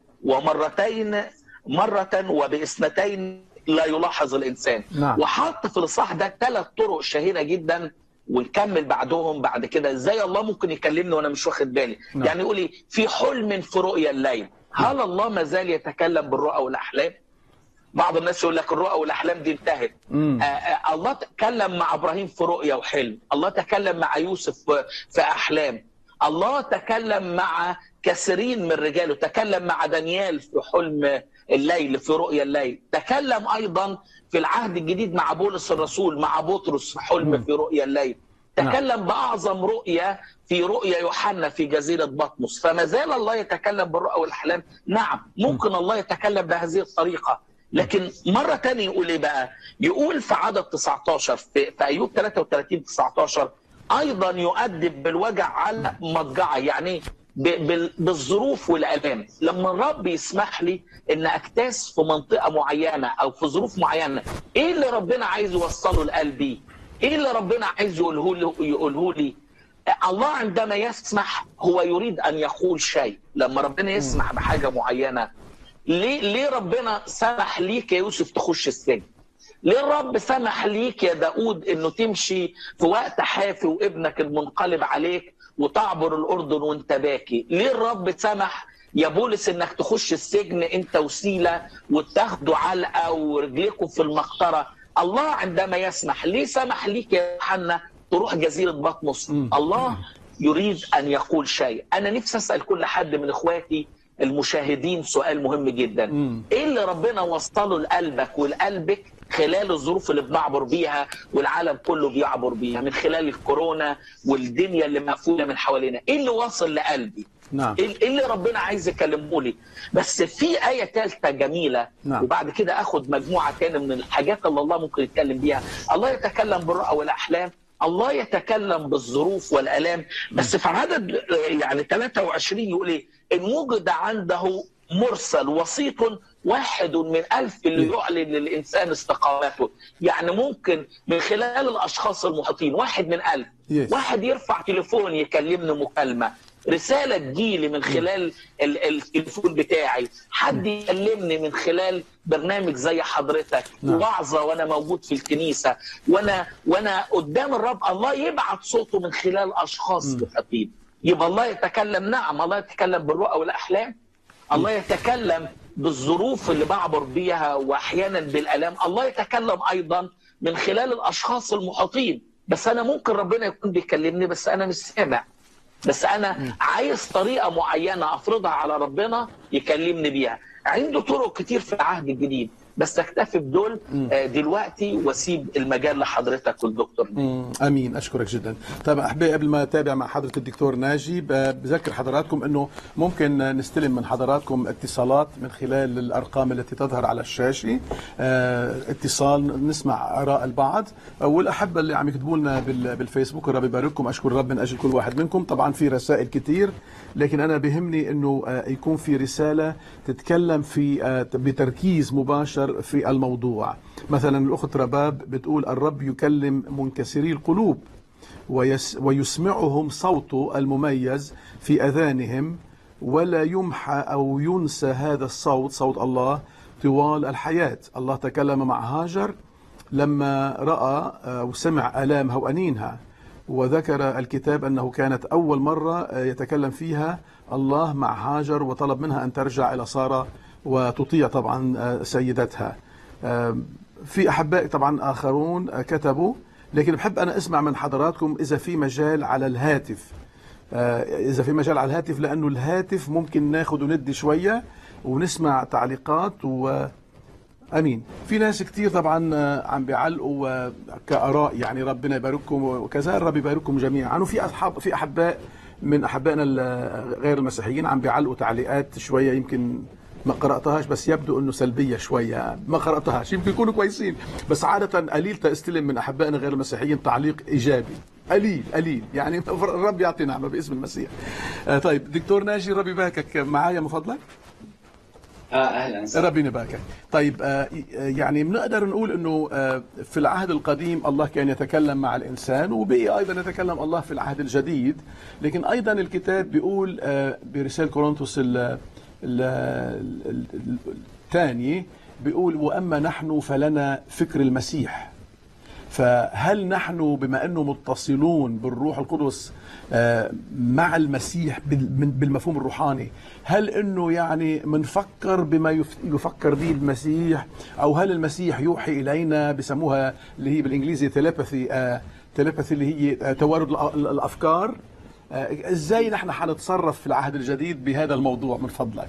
Speaker 3: ومرتين مره وباثنتين لا يلاحظ الانسان
Speaker 1: نعم.
Speaker 3: وحط في الاصحاح ده ثلاث طرق شهيره جدا ونكمل بعدهم بعد كده ازاي الله ممكن يكلمني وانا مش واخد بالي
Speaker 1: نعم.
Speaker 3: يعني يقول لي في حلم في رؤيا الليل هل الله ما زال يتكلم بالرؤى والاحلام بعض الناس يقول لك الرؤى والاحلام دي انتهت
Speaker 1: مم.
Speaker 3: آه، آه، الله تكلم مع ابراهيم في رؤيا وحلم الله تكلم مع يوسف في- في احلام الله تكلم مع كثيرين من رجاله تكلم مع دانيال في حلم الليل في رؤيا الليل تكلم ايضا في العهد الجديد مع بولس الرسول مع بطرس في حلم في رؤيا الليل
Speaker 1: نعم.
Speaker 3: تكلم باعظم رؤيا في رؤيا يوحنا في جزيره بطمس فما زال الله يتكلم بالرؤى والاحلام نعم ممكن الله يتكلم بهذه الطريقه لكن مره تانية يقول ايه بقى يقول في عدد 19 في, في ايوب 33 19 ايضا يؤدب بالوجع على مضجعه يعني ب- بال- بالظروف والالام لما الرب يسمح لي ان اكتاس في منطقه معينه او في ظروف معينه ايه اللي ربنا عايز يوصله لقلبي ايه اللي ربنا عايز يقوله لي يقوله لي الله عندما يسمح هو يريد ان يقول شيء لما ربنا يسمح بحاجه معينه ليه ليه ربنا سمح ليك يا يوسف تخش السجن ليه الرب سمح ليك يا داود انه تمشي في وقت حافي وابنك المنقلب عليك وتعبر الاردن وانت باكي ليه الرب سمح يا بولس انك تخش السجن انت وسيله وتاخدوا علقه ورجليكم في المقطره الله عندما يسمح ليه سمح ليك يا يوحنا تروح جزيره بطمس الله يريد ان يقول شيء انا نفسي اسال كل حد من اخواتي المشاهدين سؤال مهم جدا
Speaker 1: مم.
Speaker 3: ايه اللي ربنا وصله لقلبك ولقلبك خلال الظروف اللي بنعبر بيها والعالم كله بيعبر بيها من خلال الكورونا والدنيا اللي مقفوله من حوالينا ايه اللي واصل لقلبي
Speaker 1: نعم
Speaker 3: ايه إيه اللي ربنا عايز يكلمه لي بس في آية ثالثة جميلة
Speaker 1: نعم.
Speaker 3: وبعد كده اخد مجموعة تاني من الحاجات اللي الله ممكن يتكلم بيها الله يتكلم بالرؤى والأحلام الله يتكلم بالظروف والآلام بس في عدد آه، يعني 23 يقول ايه ان وجد عنده مرسل وسيط واحد من ألف اللي يعلن للإنسان استقامته يعني ممكن من خلال الأشخاص المحيطين واحد من ألف
Speaker 1: Yes.
Speaker 3: واحد يرفع تليفون يكلمني مكالمة رسالة تجيلي من خلال ال- التليفون بتاعي حد يكلمني من خلال برنامج زي حضرتك
Speaker 1: نعم.
Speaker 3: وعظة وانا موجود في الكنيسة وانا وانا قدام الرب الله يبعت صوته من خلال اشخاص محيطين يبقى الله يتكلم نعم الله يتكلم بالرؤى والاحلام الله يتكلم بالظروف اللي بعبر بيها واحيانا بالالام الله يتكلم ايضا من خلال الاشخاص المحيطين بس انا ممكن ربنا يكون بيكلمني بس انا مش سامع بس انا عايز طريقه معينه افرضها على ربنا يكلمني بيها عنده طرق كتير في العهد الجديد بس اكتفي بدول آه، دلوقتي واسيب المجال لحضرتك والدكتور
Speaker 1: مم. امين اشكرك جدا طيب احبائي قبل ما اتابع مع حضره الدكتور ناجي ب- بذكر حضراتكم انه ممكن نستلم من حضراتكم اتصالات من خلال الارقام التي تظهر على الشاشه آه، اتصال نسمع اراء البعض والاحبه اللي عم يكتبوا لنا بال- بالفيسبوك الرب يبارككم اشكر الرب من اجل كل واحد منكم طبعا في رسائل كتير لكن انا بهمني انه آه، يكون في رساله تتكلم في آه، بتركيز مباشر في الموضوع مثلا الاخت رباب بتقول الرب يكلم منكسري القلوب ويس ويسمعهم صوته المميز في أذانهم ولا يمحى أو ينسى هذا الصوت صوت الله طوال الحياة الله تكلم مع هاجر لما رأى آه، وسمع آلامها وأنينها وذكر الكتاب أنه كانت أول مرة آه، يتكلم فيها الله مع هاجر وطلب منها أن ترجع إلى سارة وتطيع طبعا آه، سيدتها آم، في أحباء طبعا آخرون آه، كتبوا لكن بحب أنا أسمع من حضراتكم إذا في مجال على الهاتف آه، إذا في مجال على الهاتف لأنه الهاتف ممكن ناخد وندي شوية ونسمع تعليقات و امين في ناس كتير طبعا آه، عم بيعلقوا آه، كاراء يعني ربنا يبارككم وكذا الرب يبارككم جميعا وفي اصحاب في احباء من احبائنا ال- غير المسيحيين عم بيعلقوا تعليقات شويه يمكن ما قراتهاش بس يبدو انه سلبيه شويه ما قراتهاش يمكن يكونوا كويسين بس عاده قليل تستلم من احبائنا غير المسيحيين تعليق ايجابي قليل قليل يعني الرب يعطي نعمه باسم المسيح آه، طيب دكتور ناجي الرب يباركك معايا من فضلك
Speaker 2: اه اهلا وسهلا
Speaker 1: ربنا يباركك طيب آه، يعني بنقدر نقول انه آه، في العهد القديم الله كان يتكلم مع الانسان وبقي ايضا يتكلم الله في العهد الجديد لكن ايضا الكتاب بيقول آه، برساله كورنثوس ال- ال- ال- ال- الثاني بيقول واما نحن فلنا فكر المسيح فهل نحن بما انه متصلون بالروح القدس آه، مع المسيح بال- من- بالمفهوم الروحاني هل انه يعني منفكر بما يف- يفكر به المسيح او هل المسيح يوحي الينا بسموها اللي هي بالانجليزي تيليباثي تيليباثي اللي هي آه، توارد الأ- الافكار آه، ازاي نحن حنتصرف في العهد الجديد بهذا الموضوع من فضلك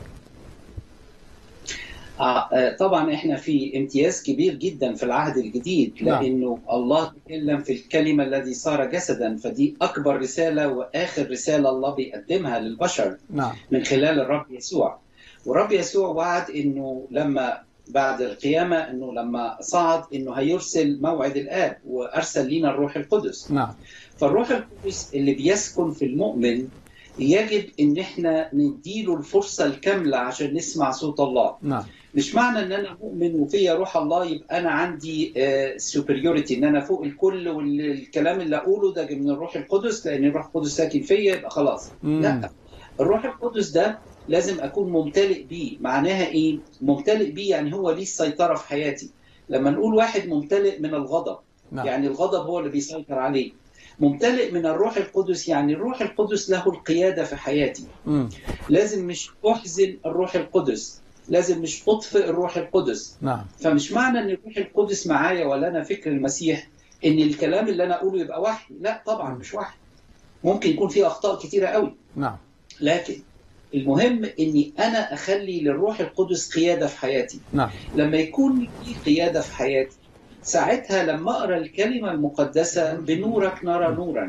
Speaker 2: آه آه، طبعا احنا في امتياز كبير جدا في العهد الجديد
Speaker 1: نعم.
Speaker 2: لانه الله تكلم في الكلمه الذي صار جسدا فدي اكبر رساله واخر رساله الله بيقدمها للبشر
Speaker 1: نعم
Speaker 2: من خلال الرب يسوع والرب يسوع وعد انه لما بعد القيامه انه لما صعد انه هيرسل موعد الاب وارسل لنا الروح القدس
Speaker 1: نعم
Speaker 2: فالروح القدس اللي بيسكن في المؤمن يجب ان احنا نديله الفرصه الكامله عشان نسمع صوت الله
Speaker 1: نعم
Speaker 2: مش معنى ان انا مؤمن وفيا روح الله يبقى انا عندي سوبريوريتي ان انا فوق الكل والكلام اللي اقوله ده من الروح القدس لان الروح القدس ساكن فيا يبقى خلاص
Speaker 1: مم.
Speaker 2: لا الروح القدس ده لازم اكون ممتلئ بيه معناها ايه ممتلئ بيه يعني هو ليه السيطره في حياتي لما نقول واحد ممتلئ من الغضب
Speaker 1: نعم
Speaker 2: يعني الغضب هو اللي بيسيطر عليه ممتلئ من الروح القدس يعني الروح القدس له القياده في حياتي
Speaker 1: مم.
Speaker 2: لازم مش احزن الروح القدس لازم مش اطفئ الروح القدس
Speaker 1: نعم
Speaker 2: فمش معنى ان الروح القدس معايا ولا انا فكر المسيح ان الكلام اللي انا اقوله يبقى وحي لا طبعا مش وحي ممكن يكون فيه اخطاء كتيره قوي
Speaker 1: نعم
Speaker 2: لكن المهم اني انا اخلي للروح القدس قياده في حياتي
Speaker 1: نعم
Speaker 2: لما يكون في قياده في حياتي ساعتها لما اقرا الكلمه المقدسه بنورك نرى نورا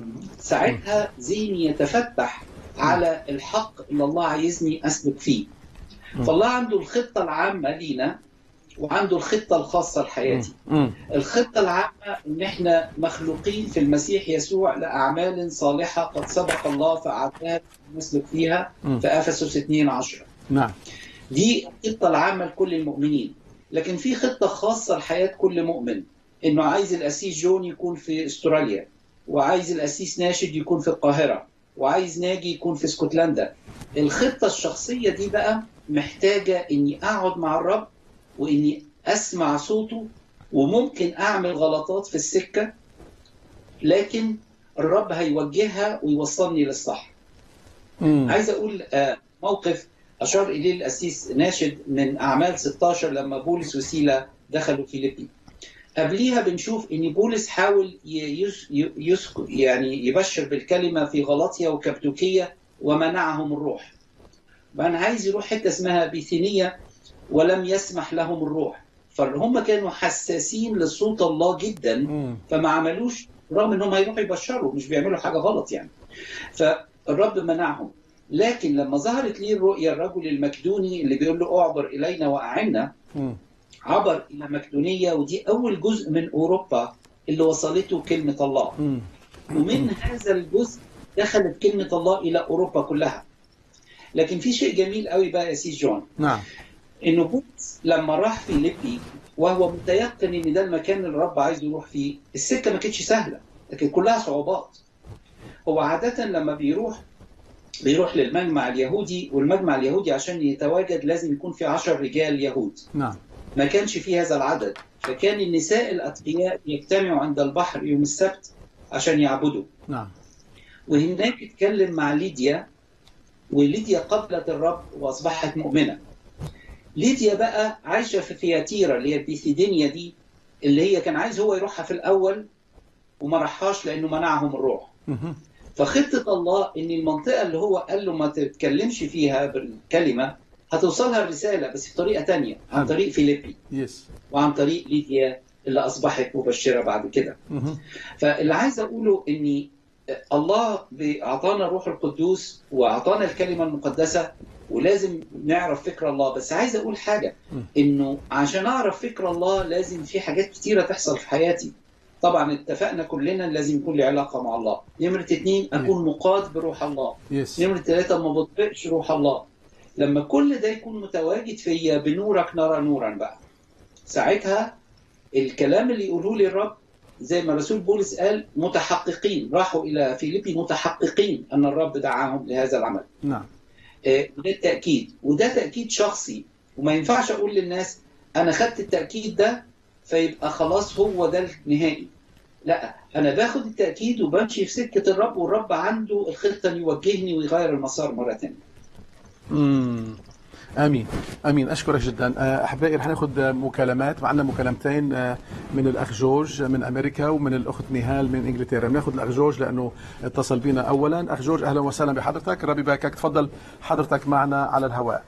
Speaker 2: ساعتها ذهني يتفتح على الحق اللي الله عايزني اسلك فيه فالله عنده الخطه العامه لينا وعنده الخطه الخاصه لحياتي
Speaker 1: مم.
Speaker 2: الخطه العامه ان احنا مخلوقين في المسيح يسوع لاعمال صالحه قد سبق الله فاعدها نسلك فيها
Speaker 1: مم.
Speaker 2: في افسس 2 10
Speaker 1: نعم
Speaker 2: دي الخطه العامه لكل المؤمنين لكن في خطه خاصه لحياه كل مؤمن انه عايز الاسيس جون يكون في استراليا وعايز الاسيس ناشد يكون في القاهره وعايز ناجي يكون في اسكتلندا الخطه الشخصيه دي بقى محتاجه اني اقعد مع الرب واني اسمع صوته وممكن اعمل غلطات في السكه لكن الرب هيوجهها ويوصلني للصح
Speaker 1: مم.
Speaker 2: عايز اقول آه، موقف اشار اليه الاسيس ناشد من اعمال 16 لما بولس وسيله دخلوا فيليبي قبليها بنشوف ان بولس حاول ي- يس- ي- يسك يعني يبشر بالكلمه في غلطيا وكبدوكيه ومنعهم الروح فانا عايز يروح حته اسمها بيثينيه ولم يسمح لهم الروح فهم كانوا حساسين لصوت الله جدا
Speaker 1: مم.
Speaker 2: فما عملوش رغم انهم هيروحوا يبشروا مش بيعملوا حاجه غلط يعني فالرب منعهم لكن لما ظهرت لي الرؤيا الرجل المكدوني اللي بيقول له اعبر الينا واعنا
Speaker 1: مم.
Speaker 2: عبر الى مقدونيه ودي اول جزء من اوروبا اللي وصلته كلمه الله
Speaker 1: مم.
Speaker 2: ومن هذا الجزء دخلت كلمه الله الى اوروبا كلها لكن في شيء جميل قوي بقى يا سيس جون
Speaker 1: نعم
Speaker 2: انه بولس لما راح فيليبي وهو متيقن ان ده المكان اللي الرب عايز يروح فيه السكه ما كانتش سهله لكن كلها صعوبات هو عادة لما بيروح بيروح للمجمع اليهودي والمجمع اليهودي عشان يتواجد لازم يكون في عشر رجال يهود
Speaker 1: نعم
Speaker 2: ما كانش في هذا العدد فكان النساء الأتقياء يجتمعوا عند البحر يوم السبت عشان يعبدوا
Speaker 1: نعم
Speaker 2: وهناك اتكلم مع ليديا وليديا قبلت الرب واصبحت مؤمنه. ليديا بقى عايشه في ثياتيرا اللي هي بيثيدينيا دي اللي هي كان عايز هو يروحها في الاول وما راحهاش لانه منعهم الروح.
Speaker 1: مهم.
Speaker 2: فخطه الله ان المنطقه اللي هو قال له ما تتكلمش فيها بالكلمه هتوصلها الرساله بس بطريقه تانية عن
Speaker 1: حلو.
Speaker 2: طريق فيليبي
Speaker 1: يس
Speaker 2: وعن طريق ليديا اللي اصبحت مبشره بعد كده.
Speaker 1: مهم.
Speaker 2: فاللي عايز اقوله ان الله اعطانا الروح القدوس واعطانا الكلمه المقدسه ولازم نعرف فكر الله بس عايز اقول حاجه انه عشان اعرف فكر الله لازم في حاجات كتيره تحصل في حياتي طبعا اتفقنا كلنا لازم يكون لي علاقه مع الله نمره اتنين اكون مقاد بروح الله
Speaker 1: يس
Speaker 2: نمرة ثلاثة ما بطبقش روح الله لما كل ده يكون متواجد فيا بنورك نرى نورا بقى ساعتها الكلام اللي يقوله لي الرب زي ما رسول بولس قال متحققين راحوا إلى فيليبي متحققين أن الرب دعاهم لهذا العمل
Speaker 1: نعم
Speaker 2: آه، وده التأكيد وده تأكيد شخصي وما ينفعش أقول للناس أنا خدت التأكيد ده فيبقى خلاص هو ده النهائي لا أنا باخد التأكيد وبمشي في سكة الرب والرب عنده الخطة إنه يوجهني ويغير المسار مرة تانية
Speaker 1: مم. امين امين اشكرك جدا آه، احبائي رح ناخذ مكالمات معنا مكالمتين آه، من الاخ جورج من امريكا ومن الاخت نهال من انجلترا بناخذ الاخ جورج لانه اتصل بنا اولا اخ جورج اهلا وسهلا بحضرتك ربي يباركك تفضل حضرتك معنا على الهواء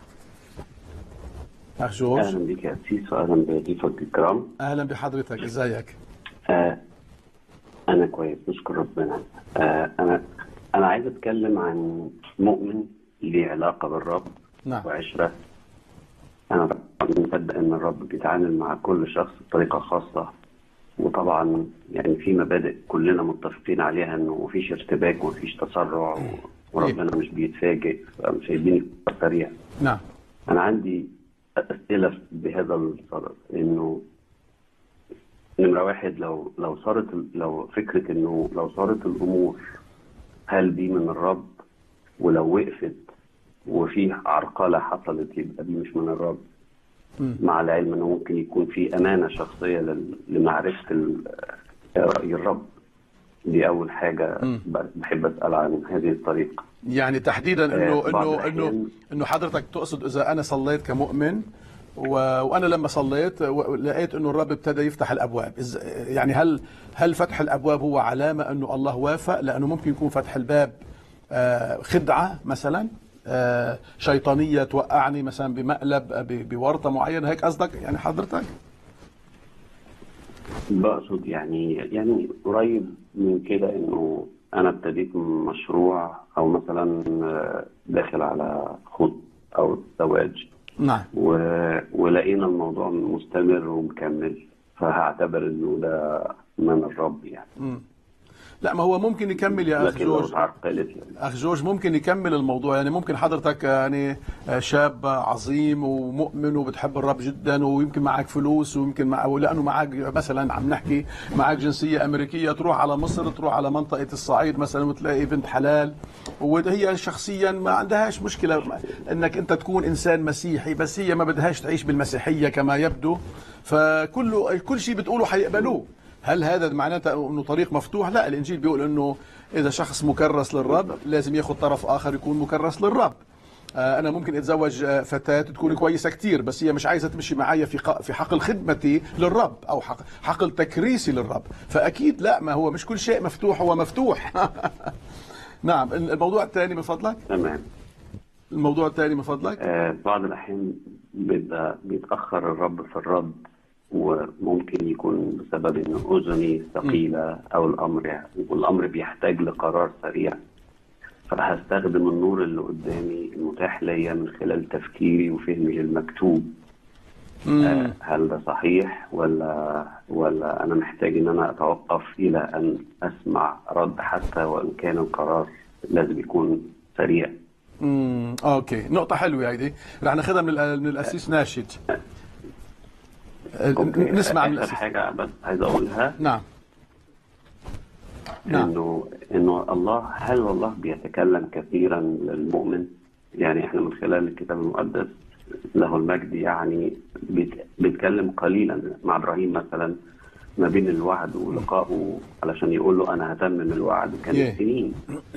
Speaker 1: اخ جورج
Speaker 4: اهلا بك يا اسيس واهلا بضيوفك الكرام
Speaker 1: اهلا بحضرتك ازيك
Speaker 4: آه انا كويس نشكر ربنا آه انا انا عايز اتكلم عن مؤمن ليه علاقه بالرب
Speaker 1: نعم
Speaker 4: وعشره انا طبعا مصدق ان الرب بيتعامل مع كل شخص بطريقه خاصه وطبعا يعني في مبادئ كلنا متفقين عليها انه مفيش ارتباك ومفيش تسرع و- وربنا مش بيتفاجئ مش هيديني سريع
Speaker 1: نعم
Speaker 4: أنا عندي أسئلة بهذا الصدد إنه نمرة واحد لو لو صارت لو فكرة إنه لو صارت الأمور هل دي من الرب ولو وقفت وفي عرقلة حصلت يبقى دي مش من الرب
Speaker 1: مم.
Speaker 4: مع العلم إنه ممكن يكون في أمانة شخصية لل- لمعرفة ال- رأي الرب دي أول حاجة
Speaker 1: مم.
Speaker 4: بحب أسأل عن هذه الطريقة
Speaker 1: يعني تحديدا انه
Speaker 4: آه، بعض
Speaker 1: انه انه
Speaker 4: الأحيان-
Speaker 1: انه حضرتك تقصد اذا انا صليت كمؤمن و... وانا لما صليت و- لقيت انه الرب ابتدى يفتح الابواب إز... يعني هل هل فتح الابواب هو علامه انه الله وافق لانه ممكن يكون فتح الباب آه، خدعه مثلا آه، شيطانيه توقعني مثلا بمقلب ب- بورطه معينه هيك قصدك يعني حضرتك
Speaker 4: بقصد يعني يعني قريب من كده انه انا ابتديت مشروع او مثلا آه، داخل على خط او زواج
Speaker 1: نعم
Speaker 4: و- ولقينا الموضوع مستمر ومكمل فهعتبر انه ده من الرب يعني
Speaker 1: مم. لا ما هو ممكن يكمل يا اخ
Speaker 4: لكن لو
Speaker 1: جورج
Speaker 4: اتعرقلت يعني
Speaker 1: اخ جورج ممكن يكمل الموضوع يعني ممكن حضرتك يعني شاب عظيم ومؤمن وبتحب الرب جدا ويمكن معك فلوس ويمكن مع لانه معك مثلا عم نحكي معك جنسيه امريكيه تروح على مصر تروح على منطقه الصعيد مثلا وتلاقي بنت حلال وهي شخصيا ما عندهاش مشكله انك انت تكون انسان مسيحي بس هي ما بدهاش تعيش بالمسيحيه كما يبدو فكله كل شيء بتقوله حيقبلوه هل هذا معناته انه طريق مفتوح؟ لا الانجيل بيقول انه اذا شخص مكرس للرب لازم ياخذ طرف اخر يكون مكرس للرب. آه، انا ممكن اتزوج آه، فتاه تكون كويسه كتير بس هي مش عايزه تمشي معايا في ق- في حقل خدمتي للرب او حق حقل تكريسي للرب فاكيد لا ما هو مش كل شيء مفتوح هو مفتوح نعم الموضوع الثاني من فضلك
Speaker 4: تمام
Speaker 1: الموضوع الثاني من فضلك
Speaker 4: آه، بعض الأحيان بيبقى بيتأخر الرب في الرد وممكن يكون بسبب إن أذني ثقيلة أو الأمر والأمر بيحتاج لقرار سريع فهستخدم النور اللي قدامي المتاح ليا من خلال تفكيري وفهمي للمكتوب آه، هل ده صحيح ولا ولا أنا محتاج إن أنا أتوقف إلى أن أسمع رد حتى وإن كان القرار لازم يكون سريع
Speaker 1: امم اوكي نقطة حلوة هيدي رح ناخذها من الأ- من الأسيس ناشد آه،
Speaker 4: أوكي.
Speaker 1: نسمع من
Speaker 4: آخر
Speaker 1: الأسيس
Speaker 4: حاجة بس عايز أقولها
Speaker 1: نعم نعم.
Speaker 4: انه انه الله هل الله بيتكلم كثيرا للمؤمن؟ يعني احنا من خلال الكتاب المقدس له المجد يعني بيت- بيتكلم قليلا مع ابراهيم مثلا ما بين الوعد ولقائه علشان يقول له انا هتمم الوعد
Speaker 1: Yeah.
Speaker 4: كانت سنين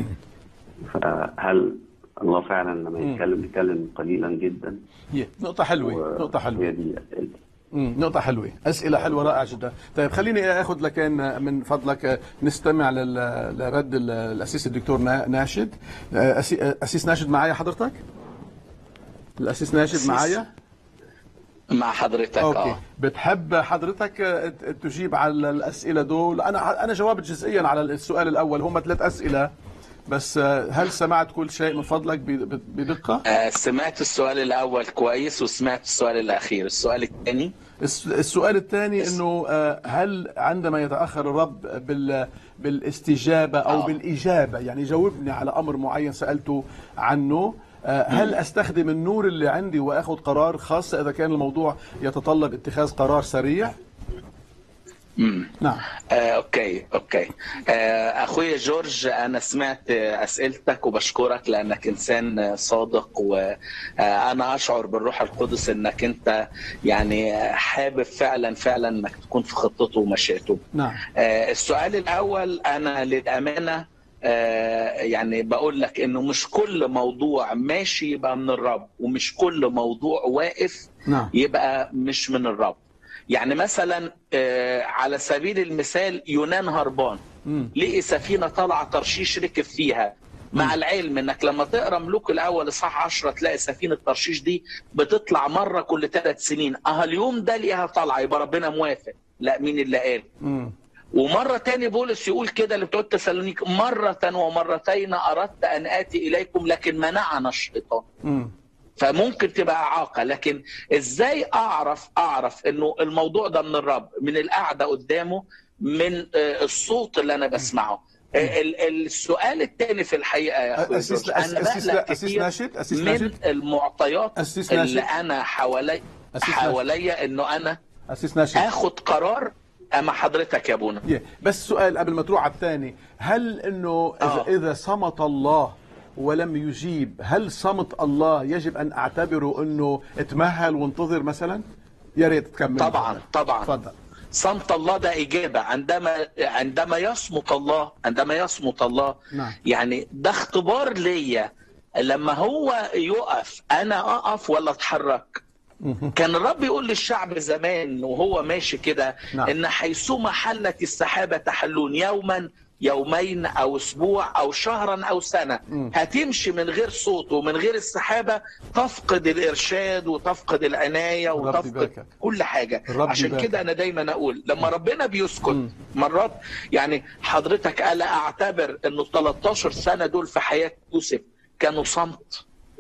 Speaker 4: فهل الله فعلا لما يتكلم بيتكلم قليلا جدا
Speaker 1: يه. نقطة حلوة
Speaker 4: و-
Speaker 1: نقطة حلوة
Speaker 4: هي دي أسئلتي.
Speaker 1: مم، نقطة حلوة أسئلة حلوة رائعة جدا طيب خليني أخذ لكن من فضلك نستمع لل- لرد ال- الأسيس الدكتور نا- ناشد أسي- أسيس ناشد معايا حضرتك الأسيس ناشد
Speaker 3: أسيس.
Speaker 1: معايا
Speaker 3: مع حضرتك
Speaker 1: أوكي
Speaker 3: اه
Speaker 1: بتحب حضرتك ت- تجيب على الأسئلة دول أنا أنا جاوبت جزئيا على السؤال الأول هم ثلاث أسئلة بس هل سمعت كل شيء من فضلك ب- ب- بدقة؟
Speaker 3: آه، سمعت السؤال الاول كويس وسمعت السؤال الاخير السؤال الثاني
Speaker 1: الس- السؤال الثاني انه آه، هل عندما يتاخر الرب بال بالاستجابه او
Speaker 3: آه.
Speaker 1: بالاجابه يعني جاوبني على امر معين سالته عنه آه، هل استخدم النور اللي عندي واخذ قرار خاصه اذا كان الموضوع يتطلب اتخاذ قرار سريع؟
Speaker 3: مم.
Speaker 1: نعم
Speaker 3: آه، اوكي اوكي آه، اخويا جورج انا سمعت آه، اسئلتك وبشكرك لانك انسان آه، صادق وانا اشعر بالروح القدس انك انت يعني آه، حابب فعلا فعلا انك تكون في خطته ومشيئته
Speaker 1: نعم
Speaker 3: آه، السؤال الاول انا للامانه آه، يعني بقول لك انه مش كل موضوع ماشي يبقى من الرب ومش كل موضوع واقف
Speaker 1: نعم
Speaker 3: يبقى مش من الرب يعني مثلا آه، على سبيل المثال يونان هربان
Speaker 1: مم.
Speaker 3: لقي سفينه طالعه ترشيش ركب فيها مع العلم انك لما تقرا ملوك الاول اصحاح 10 تلاقي سفينه ترشيش دي بتطلع مره كل ثلاث سنين اه اليوم ده لقيها طالعه يبقى ربنا موافق لا مين اللي قال
Speaker 1: مم.
Speaker 3: ومرة تاني بولس يقول كده اللي بتوع تسالونيك مرة ومرتين أردت أن آتي إليكم لكن منعنا الشيطان
Speaker 1: مم.
Speaker 3: فممكن تبقى إعاقة لكن إزاي أعرف أعرف إنه الموضوع ده من الرب من القعدة قدامه من آه، الصوت اللي أنا بسمعه آه، ال- السؤال الثاني في الحقيقة يا أخوي
Speaker 1: أسيس-
Speaker 3: جورج،
Speaker 1: أسيس-
Speaker 3: أنا
Speaker 1: أسيس-
Speaker 3: بقلق
Speaker 1: أسيس
Speaker 3: كتير
Speaker 1: ناشد؟ أسيس
Speaker 3: من
Speaker 1: ناشد؟
Speaker 3: المعطيات
Speaker 1: أسيس
Speaker 3: اللي
Speaker 1: ناشد؟
Speaker 3: أنا حوالي
Speaker 1: أسيس ناشد؟
Speaker 3: حواليا إنه أنا
Speaker 1: اسيس ناشد
Speaker 3: آخد قرار أما حضرتك يا أبونا
Speaker 1: Yeah. بس سؤال قبل ما تروح على الثاني هل انه اذا
Speaker 3: آه.
Speaker 1: اذا صمت الله ولم يجيب هل صمت الله يجب ان اعتبره انه اتمهل وانتظر مثلا يا ريت تكمل
Speaker 3: طبعا طبعا
Speaker 1: تفضل
Speaker 3: صمت الله ده إجابة عندما عندما يصمت الله عندما يصمت الله
Speaker 1: نعم.
Speaker 3: يعني ده اختبار ليا لما هو يقف أنا أقف ولا أتحرك كان الرب يقول للشعب زمان وهو ماشي كده
Speaker 1: نعم.
Speaker 3: إن حيثما حلت السحابة تحلون يوما يومين او اسبوع او شهرا او سنه
Speaker 1: مم.
Speaker 3: هتمشي من غير صوت ومن غير السحابه تفقد الارشاد وتفقد العنايه
Speaker 1: الرب
Speaker 3: وتفقد
Speaker 1: يباركك.
Speaker 3: كل حاجه
Speaker 1: الرب
Speaker 3: عشان
Speaker 1: يباركك.
Speaker 3: كده انا دايما اقول لما ربنا بيسكت
Speaker 1: مم.
Speaker 3: مرات يعني حضرتك الا اعتبر انه 13 سنه دول في حياه يوسف كانوا صمت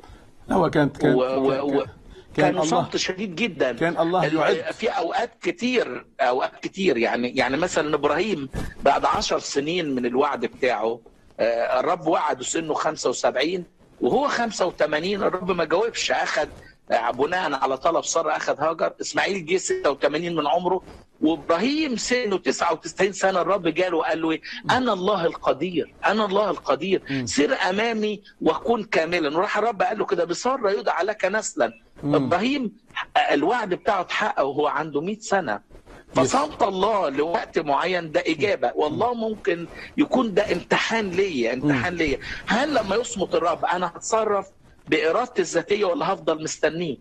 Speaker 1: هو كانت كان
Speaker 3: و... و... و...
Speaker 1: كان
Speaker 3: كانوا
Speaker 1: الله
Speaker 3: صمت شديد جدا
Speaker 1: كان الله
Speaker 3: ال-
Speaker 1: يعد.
Speaker 3: في اوقات كتير اوقات كتير يعني يعني مثلا ابراهيم بعد عشر سنين من الوعد بتاعه آه، الرب وعده سنه 75 وهو 85 الرب ما جاوبش اخذ آه، بناء على طلب ساره اخذ هاجر اسماعيل جه 86 من عمره وابراهيم سنه 99 سنه الرب جاله وقال له ايه انا الله القدير انا الله القدير سر امامي وكن كاملا وراح الرب قال له كده بساره يدعى لك نسلا ابراهيم الوعد بتاعه اتحقق وهو عنده 100 سنه فصمت الله لوقت معين ده اجابه والله ممكن يكون ده امتحان ليا امتحان ليا هل لما يصمت الرب انا هتصرف بارادتي الذاتيه ولا هفضل مستنيه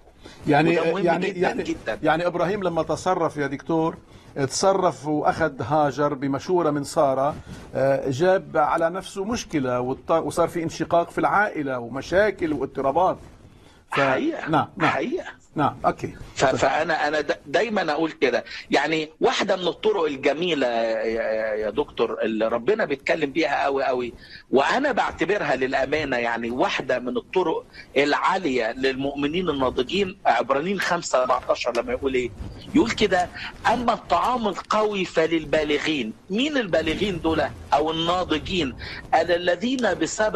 Speaker 1: يعني
Speaker 3: وده مهم
Speaker 1: يعني
Speaker 3: جداً
Speaker 1: يعني
Speaker 3: جداً.
Speaker 1: يعني ابراهيم لما تصرف يا دكتور تصرف واخذ هاجر بمشوره من ساره آه، جاب على نفسه مشكله واضط- وصار في انشقاق في العائله ومشاكل واضطرابات ف...
Speaker 3: حقيقه
Speaker 1: نعم نعم
Speaker 3: حقيقه
Speaker 1: نعم اوكي
Speaker 3: ف- فانا انا دا- دايما اقول كده يعني واحده من الطرق الجميله يا يا دكتور اللي ربنا بيتكلم بيها قوي قوي وانا بعتبرها للامانه يعني واحده من الطرق العاليه للمؤمنين الناضجين عبرانيين 5 14 لما يقول ايه يقول كده اما الطعام القوي فللبالغين مين البالغين دول او الناضجين الذين بسبب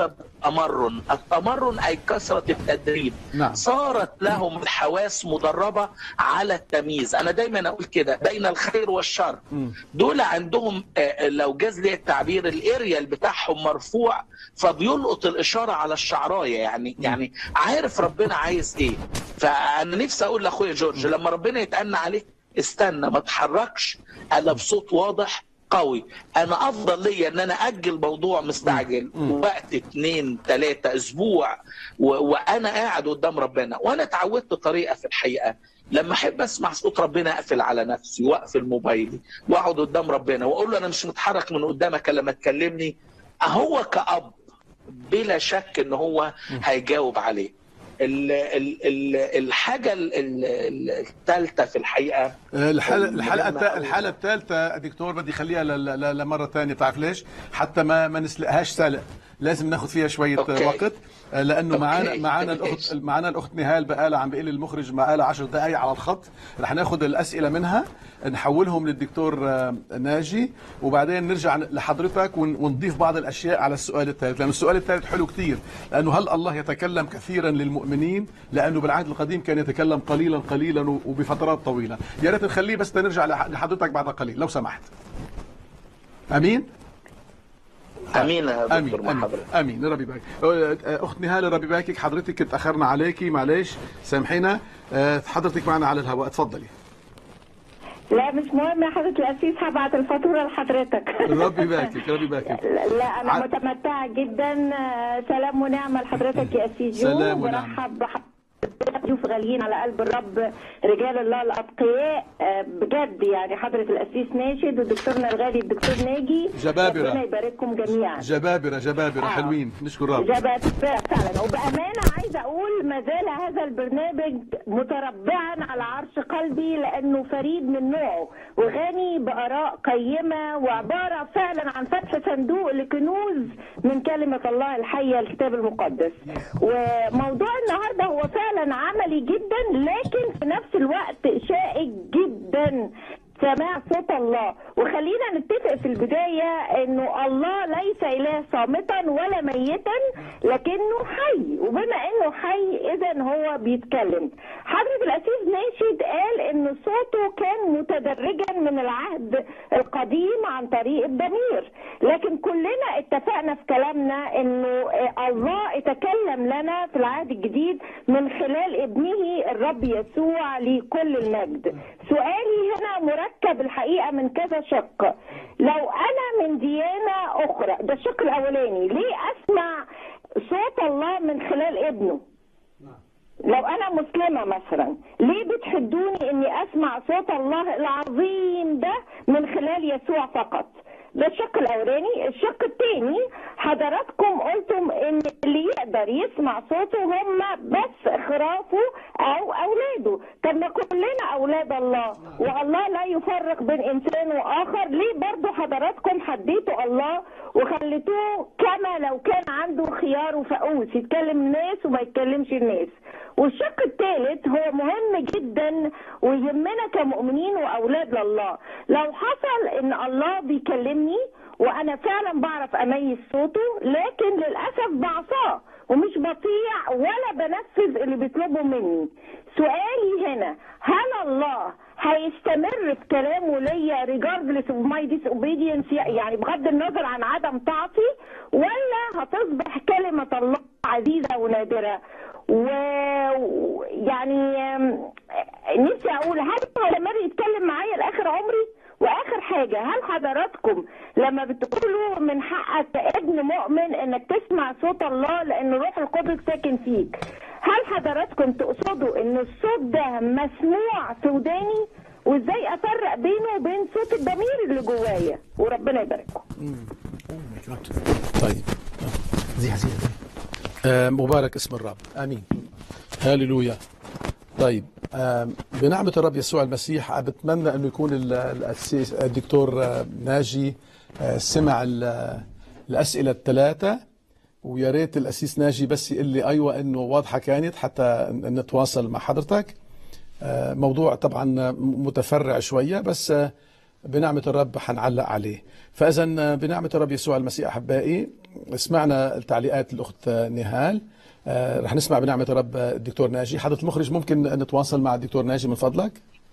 Speaker 3: التمرن التمرن أي كثرة التدريب
Speaker 1: نعم.
Speaker 3: صارت لهم الحواس مدربة على التمييز أنا دايما أقول كده بين الخير والشر دول عندهم آه، لو جاز لي التعبير الاريال بتاعهم مرفوع فبيلقط الإشارة على الشعراية يعني يعني عارف ربنا عايز إيه فأنا نفسي أقول لأخويا جورج لما ربنا يتأنى عليك استنى ما تحركش انا بصوت واضح قوي انا افضل ليا ان انا اجل موضوع مستعجل وقت اتنين تلاتة اسبوع و... وانا قاعد قدام ربنا وانا اتعودت طريقه في الحقيقه لما احب اسمع صوت ربنا اقفل على نفسي واقفل موبايلي واقعد قدام ربنا واقول له انا مش متحرك من قدامك لما تكلمني هو كأب بلا شك ان هو هيجاوب عليه ال ال ال الحاجه الثالثه في الحقيقه
Speaker 1: الحلقه الحلقه
Speaker 3: مهمة
Speaker 1: التا-
Speaker 3: أوي.
Speaker 1: الحلقه الثالثه دكتور بدي خليها ل- ل- لمره ثانيه بتعرف ليش؟ حتى ما ما نسلقهاش سلق لازم ناخذ فيها شويه
Speaker 3: أوكي.
Speaker 1: وقت آه، لانه
Speaker 3: أوكي.
Speaker 1: معانا معانا الاخت معانا الاخت نهال بقالة عم بيقول لي المخرج بقالة 10 دقائق على الخط رح ناخذ الاسئله منها نحولهم للدكتور آه، ناجي وبعدين نرجع لحضرتك ون- ونضيف بعض الاشياء على السؤال الثالث لانه السؤال الثالث حلو كثير لانه هل الله يتكلم كثيرا للمؤمنين لانه بالعهد القديم كان يتكلم قليلا قليلا و- وبفترات طويله يا ريت نخليه بس نرجع لح- لحضرتك بعد قليل لو سمحت امين
Speaker 3: امين يا دكتور
Speaker 1: امين
Speaker 3: مع
Speaker 1: امين
Speaker 3: حضرتك
Speaker 1: امين ربي يبارك أه، اخت نهال ربي يباركك حضرتك تاخرنا عليكي معلش سامحينا أه، حضرتك معنا على الهواء تفضلي
Speaker 5: لا مش مهم يا حضرة الأسيس هبعت الفاتورة لحضرتك
Speaker 1: ربي يباركك ربي يباركك
Speaker 5: لا أنا
Speaker 1: ع-
Speaker 5: متمتعة جدا آه، سلام ونعمة لحضرتك يا أسيس جو
Speaker 1: سلام ونعمة.
Speaker 5: برحب بحضرتك ضيوف غاليين على قلب الرب رجال الله الأتقياء آه، بجد يعني حضرة الأسيس ناشد ودكتورنا الغالي الدكتور ناجي
Speaker 1: جبابرة.
Speaker 5: ربنا يبارككم جميعا
Speaker 1: جبابره جبابره
Speaker 5: آه.
Speaker 1: حلوين نشكر رب
Speaker 5: جبت فعلا وبامانه عايزه اقول ما زال هذا البرنامج متربعا على عرش قلبي لانه فريد من نوعه وغني باراء قيمه وعباره فعلا عن فتح صندوق لكنوز من كلمه الله الحيه الكتاب المقدس وموضوع النهارده هو فعلا عملي جدا لكن في نفس الوقت شائك جدا سماع صوت الله وخلينا نتفق في البداية انه الله ليس اله صامتا ولا ميتا لكنه حي وبما انه حي اذا هو بيتكلم حضرة الاسيس ناشد قال ان صوته كان متدرجا من العهد القديم عن طريق الضمير لكن كلنا اتفقنا في كلامنا انه الله اتكلم لنا في العهد الجديد من خلال ابنه الرب يسوع لكل المجد سؤالي هنا مركب الحقيقه من كذا شق لو انا من ديانه اخرى ده الشق الاولاني ليه اسمع صوت الله من خلال ابنه لو انا مسلمه مثلا ليه بتحدوني اني اسمع صوت الله العظيم ده من خلال يسوع فقط ده الشق الاولاني الشق الثاني حضراتكم قلتم ان اللي يقدر يسمع صوته هم بس خرافه او اولاده طب ما كلنا اولاد الله والله لا يفرق بين انسان واخر ليه برضو حضراتكم حديتوا الله وخليتوه كما لو كان عنده خيار وفقوس يتكلم الناس وما يتكلمش الناس والشق الثالث هو مهم جدا ويهمنا كمؤمنين واولاد لله لو حصل ان الله بيكلمني وانا فعلا بعرف اميز صوته لكن للاسف بعصاه ومش بطيع ولا بنفذ اللي بيطلبه مني سؤالي هنا هل الله هيستمر في كلامه ليا regardless of my disobedience يعني بغض النظر عن عدم طاعتي ولا هتصبح كلمة الله عزيزة ونادرة ويعني نفسي اقول هل هو استمر يتكلم معايا لاخر عمري واخر حاجه هل حضراتكم لما بتقولوا من حقك كابن مؤمن انك تسمع صوت الله لان الروح القدس ساكن فيك هل حضراتكم تقصدوا ان الصوت ده مسموع في وداني وازاي افرق بينه وبين صوت الضمير اللي جوايا وربنا يبارككم
Speaker 1: طيب زيها زيها آه، مبارك اسم الرب امين هاليلويا طيب آم، بنعمة الرب يسوع المسيح بتمنى انه يكون ال- الأسيس الدكتور آه، ناجي آه، سمع ال- الاسئله الثلاثه ويا ريت الاسيس ناجي بس يقول لي ايوه انه واضحه كانت حتى نتواصل مع حضرتك آه، موضوع طبعا متفرع شويه بس آه، بنعمة الرب حنعلق عليه فإذا بنعمة الرب يسوع المسيح أحبائي سمعنا تعليقات الاخت نهال آه، رح نسمع بنعمه الرب الدكتور ناجي حضرة المخرج ممكن نتواصل مع الدكتور ناجي من فضلك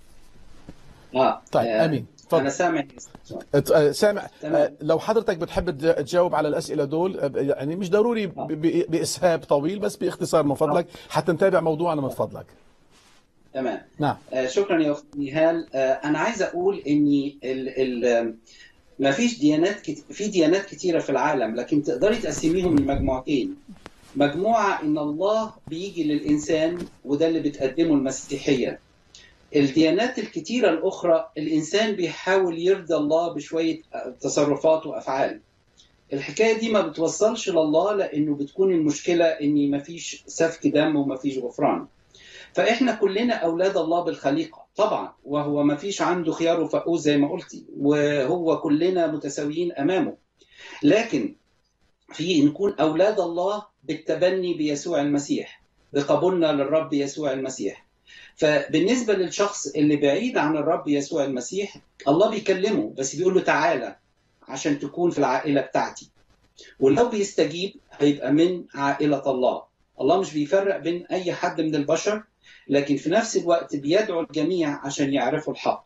Speaker 2: اه
Speaker 1: طيب
Speaker 2: آه،
Speaker 1: امين
Speaker 2: انا
Speaker 1: تفضل
Speaker 2: سامع
Speaker 1: ات- آه، سامع
Speaker 2: تمام.
Speaker 1: آه، لو حضرتك بتحب تج- تجاوب على الاسئله دول آه، يعني مش ضروري ب- ب- باسهاب طويل بس باختصار من فضلك حتى نتابع موضوعنا من فضلك
Speaker 2: تمام
Speaker 1: نعم
Speaker 2: آه، شكرا يا اخت نهال آه، انا عايز اقول اني ال ال ما فيش ديانات كت... في ديانات كتيره في العالم لكن تقدري تقسميهم لمجموعتين مجموعه ان الله بيجي للانسان وده اللي بتقدمه المسيحيه الديانات الكتيره الاخرى الانسان بيحاول يرضى الله بشويه تصرفات وافعال الحكايه دي ما بتوصلش لله لانه بتكون المشكله ان ما فيش سفك دم وما فيش غفران فاحنا كلنا اولاد الله بالخليقه طبعا وهو ما فيش عنده خيار وفقوس زي ما قلتي وهو كلنا متساويين امامه لكن في نكون اولاد الله بالتبني بيسوع المسيح بقبولنا للرب يسوع المسيح فبالنسبه للشخص اللي بعيد عن الرب يسوع المسيح الله بيكلمه بس بيقول له تعالى عشان تكون في العائله بتاعتي ولو بيستجيب هيبقى من عائله الله الله مش بيفرق بين اي حد من البشر لكن في نفس الوقت بيدعو الجميع عشان يعرفوا الحق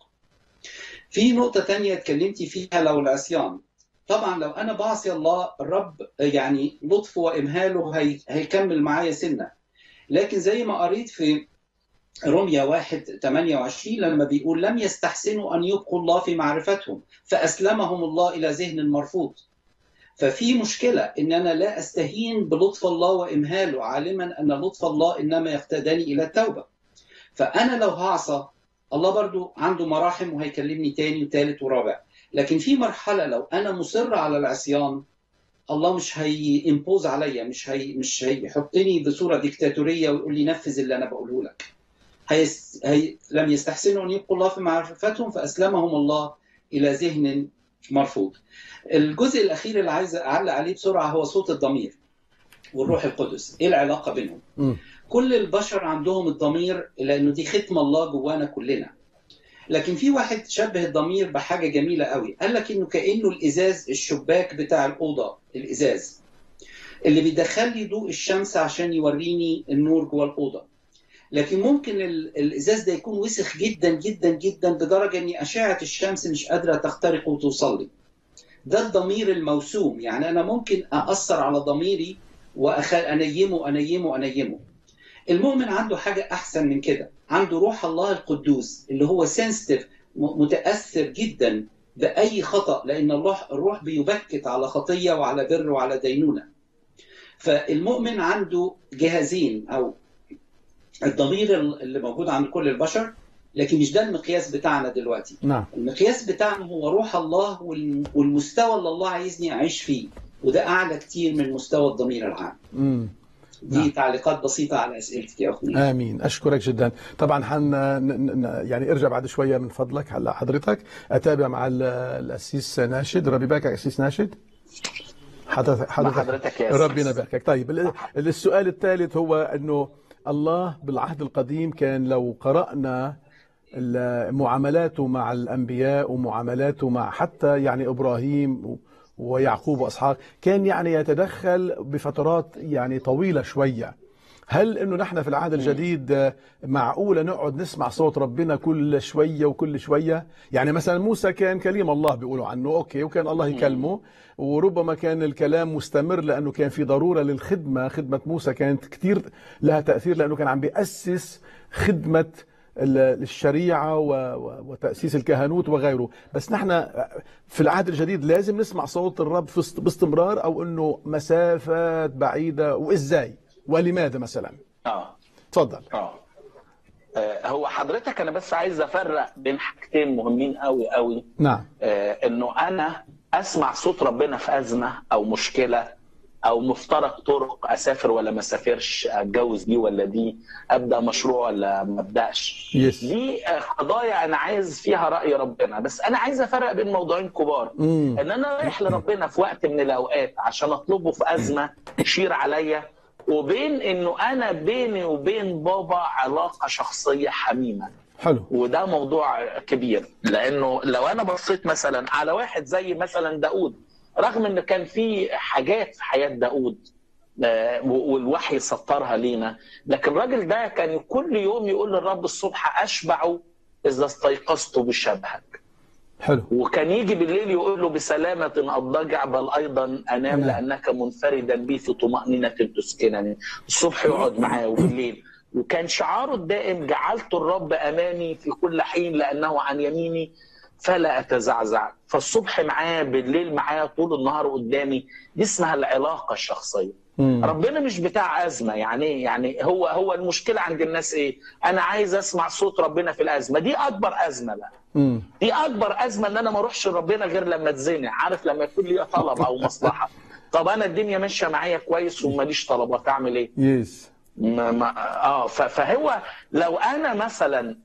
Speaker 2: في نقطة تانية اتكلمتي فيها لو العصيان طبعا لو أنا بعصي الله الرب يعني لطفه وإمهاله هي هيكمل معايا سنة لكن زي ما قريت في رمية واحد 28 لما بيقول لم يستحسنوا أن يبقوا الله في معرفتهم فأسلمهم الله إلى ذهن مرفوض ففي مشكلة إن أنا لا أستهين بلطف الله وإمهاله عالما أن لطف الله إنما يقتدني إلى التوبة فأنا لو هعصى الله برضو عنده مراحم وهيكلمني تاني وتالت ورابع لكن في مرحلة لو أنا مصر على العصيان الله مش هيمبوز عليا مش هي مش هيحطني بصورة ديكتاتورية ويقول لي نفذ اللي أنا بقوله لك هيس... هي... لم يستحسنوا أن يبقوا الله في معرفتهم فأسلمهم الله إلى ذهن مرفوض الجزء الاخير اللي عايز اعلق عليه بسرعه هو صوت الضمير والروح القدس ايه العلاقه بينهم
Speaker 1: مم.
Speaker 2: كل البشر عندهم الضمير لانه دي ختم الله جوانا كلنا لكن في واحد شبه الضمير بحاجه جميله قوي قال لك انه كانه الازاز الشباك بتاع الاوضه الازاز اللي بيدخل لي ضوء الشمس عشان يوريني النور جوه الاوضه لكن ممكن ال- الازاز ده يكون وسخ جدا جدا جدا بدرجه ان اشعه الشمس مش قادره تخترق وتوصل لي ده الضمير الموسوم يعني انا ممكن اثر على ضميري وانيمه انيمه انيمه المؤمن عنده حاجه احسن من كده عنده روح الله القدوس اللي هو سنسيتيف متاثر جدا باي خطا لان الله الروح بيبكت على خطيه وعلى بر وعلى دينونه فالمؤمن عنده جهازين او الضمير اللي موجود عند كل البشر لكن مش ده المقياس بتاعنا دلوقتي
Speaker 1: نعم
Speaker 2: المقياس بتاعنا هو روح الله وال- والمستوى اللي الله عايزني اعيش فيه وده اعلى كتير من مستوى الضمير العام
Speaker 1: مم.
Speaker 2: دي
Speaker 1: نعم.
Speaker 2: تعليقات بسيطه على اسئلتك يا اخوي
Speaker 1: امين اشكرك جدا طبعا حن ن- ن- يعني ارجع بعد شويه من فضلك هلا حضرتك اتابع مع ال- الاسيس ناشد ربي يباركك اسيس ناشد حضرتك
Speaker 3: مع حضرتك يا أسيس.
Speaker 1: ربنا يباركك طيب ال- السؤال الثالث هو انه الله بالعهد القديم كان لو قرانا ال- معاملاته مع الانبياء ومعاملاته مع حتى يعني ابراهيم و- ويعقوب واسحاق كان يعني يتدخل بفترات يعني طويله شويه هل انه نحن في العهد الجديد آه، معقوله نقعد نسمع صوت ربنا كل شويه وكل شويه يعني مثلا موسى كان كليم الله بيقولوا عنه اوكي وكان الله يكلمه وربما كان الكلام مستمر لانه كان في ضروره للخدمه خدمه موسى كانت كثير لها تاثير لانه كان عم بياسس خدمه ال- الشريعه و- و- وتاسيس الكهنوت وغيره بس نحن في العهد الجديد لازم نسمع صوت الرب في است- باستمرار او انه مسافات بعيده وازاي ولماذا مثلا
Speaker 3: اه
Speaker 1: تفضل
Speaker 3: اه آه، هو حضرتك انا بس عايز افرق بين حاجتين مهمين قوي قوي
Speaker 1: نعم
Speaker 3: آه، انه انا اسمع صوت ربنا في ازمه او مشكله او مفترق طرق اسافر ولا ما اسافرش اتجوز دي ولا دي ابدا مشروع ولا ما ابداش
Speaker 1: يس
Speaker 3: دي آه، قضايا انا عايز فيها راي ربنا بس انا عايز افرق بين موضوعين كبار
Speaker 1: مم.
Speaker 3: ان انا رايح لربنا في وقت من الاوقات عشان اطلبه في ازمه يشير عليا وبين انه انا بيني وبين بابا علاقه شخصيه حميمه
Speaker 1: حلو
Speaker 3: وده موضوع كبير لانه لو انا بصيت مثلا على واحد زي مثلا داود رغم ان كان في حاجات في حياه داود آه، والوحي سطرها لينا لكن الراجل ده كان كل يوم يقول للرب الصبح اشبع اذا استيقظت بشبهك
Speaker 1: حلو
Speaker 3: وكان يجي بالليل يقول له بسلامة أضجع بل أيضا أنام
Speaker 1: نعم.
Speaker 3: لأنك منفردا بي في طمأنينة تسكنني الصبح يقعد معاه وبالليل وكان شعاره الدائم جعلت الرب أمامي في كل حين لأنه عن يميني فلا أتزعزع فالصبح معاه بالليل معاه طول النهار قدامي دي اسمها العلاقة الشخصية
Speaker 1: مم.
Speaker 3: ربنا مش بتاع ازمه يعني إيه؟ يعني هو هو المشكله عند الناس ايه؟ انا عايز اسمع صوت ربنا في الازمه دي اكبر ازمه بقى
Speaker 1: مم.
Speaker 3: دي اكبر ازمه ان انا ما اروحش لربنا غير لما اتزنق عارف لما يكون لي طلب او مصلحه طب انا الدنيا ماشيه معايا كويس وماليش طلبات اعمل ايه؟
Speaker 1: يس
Speaker 3: ما ما اه ف- فهو لو انا مثلا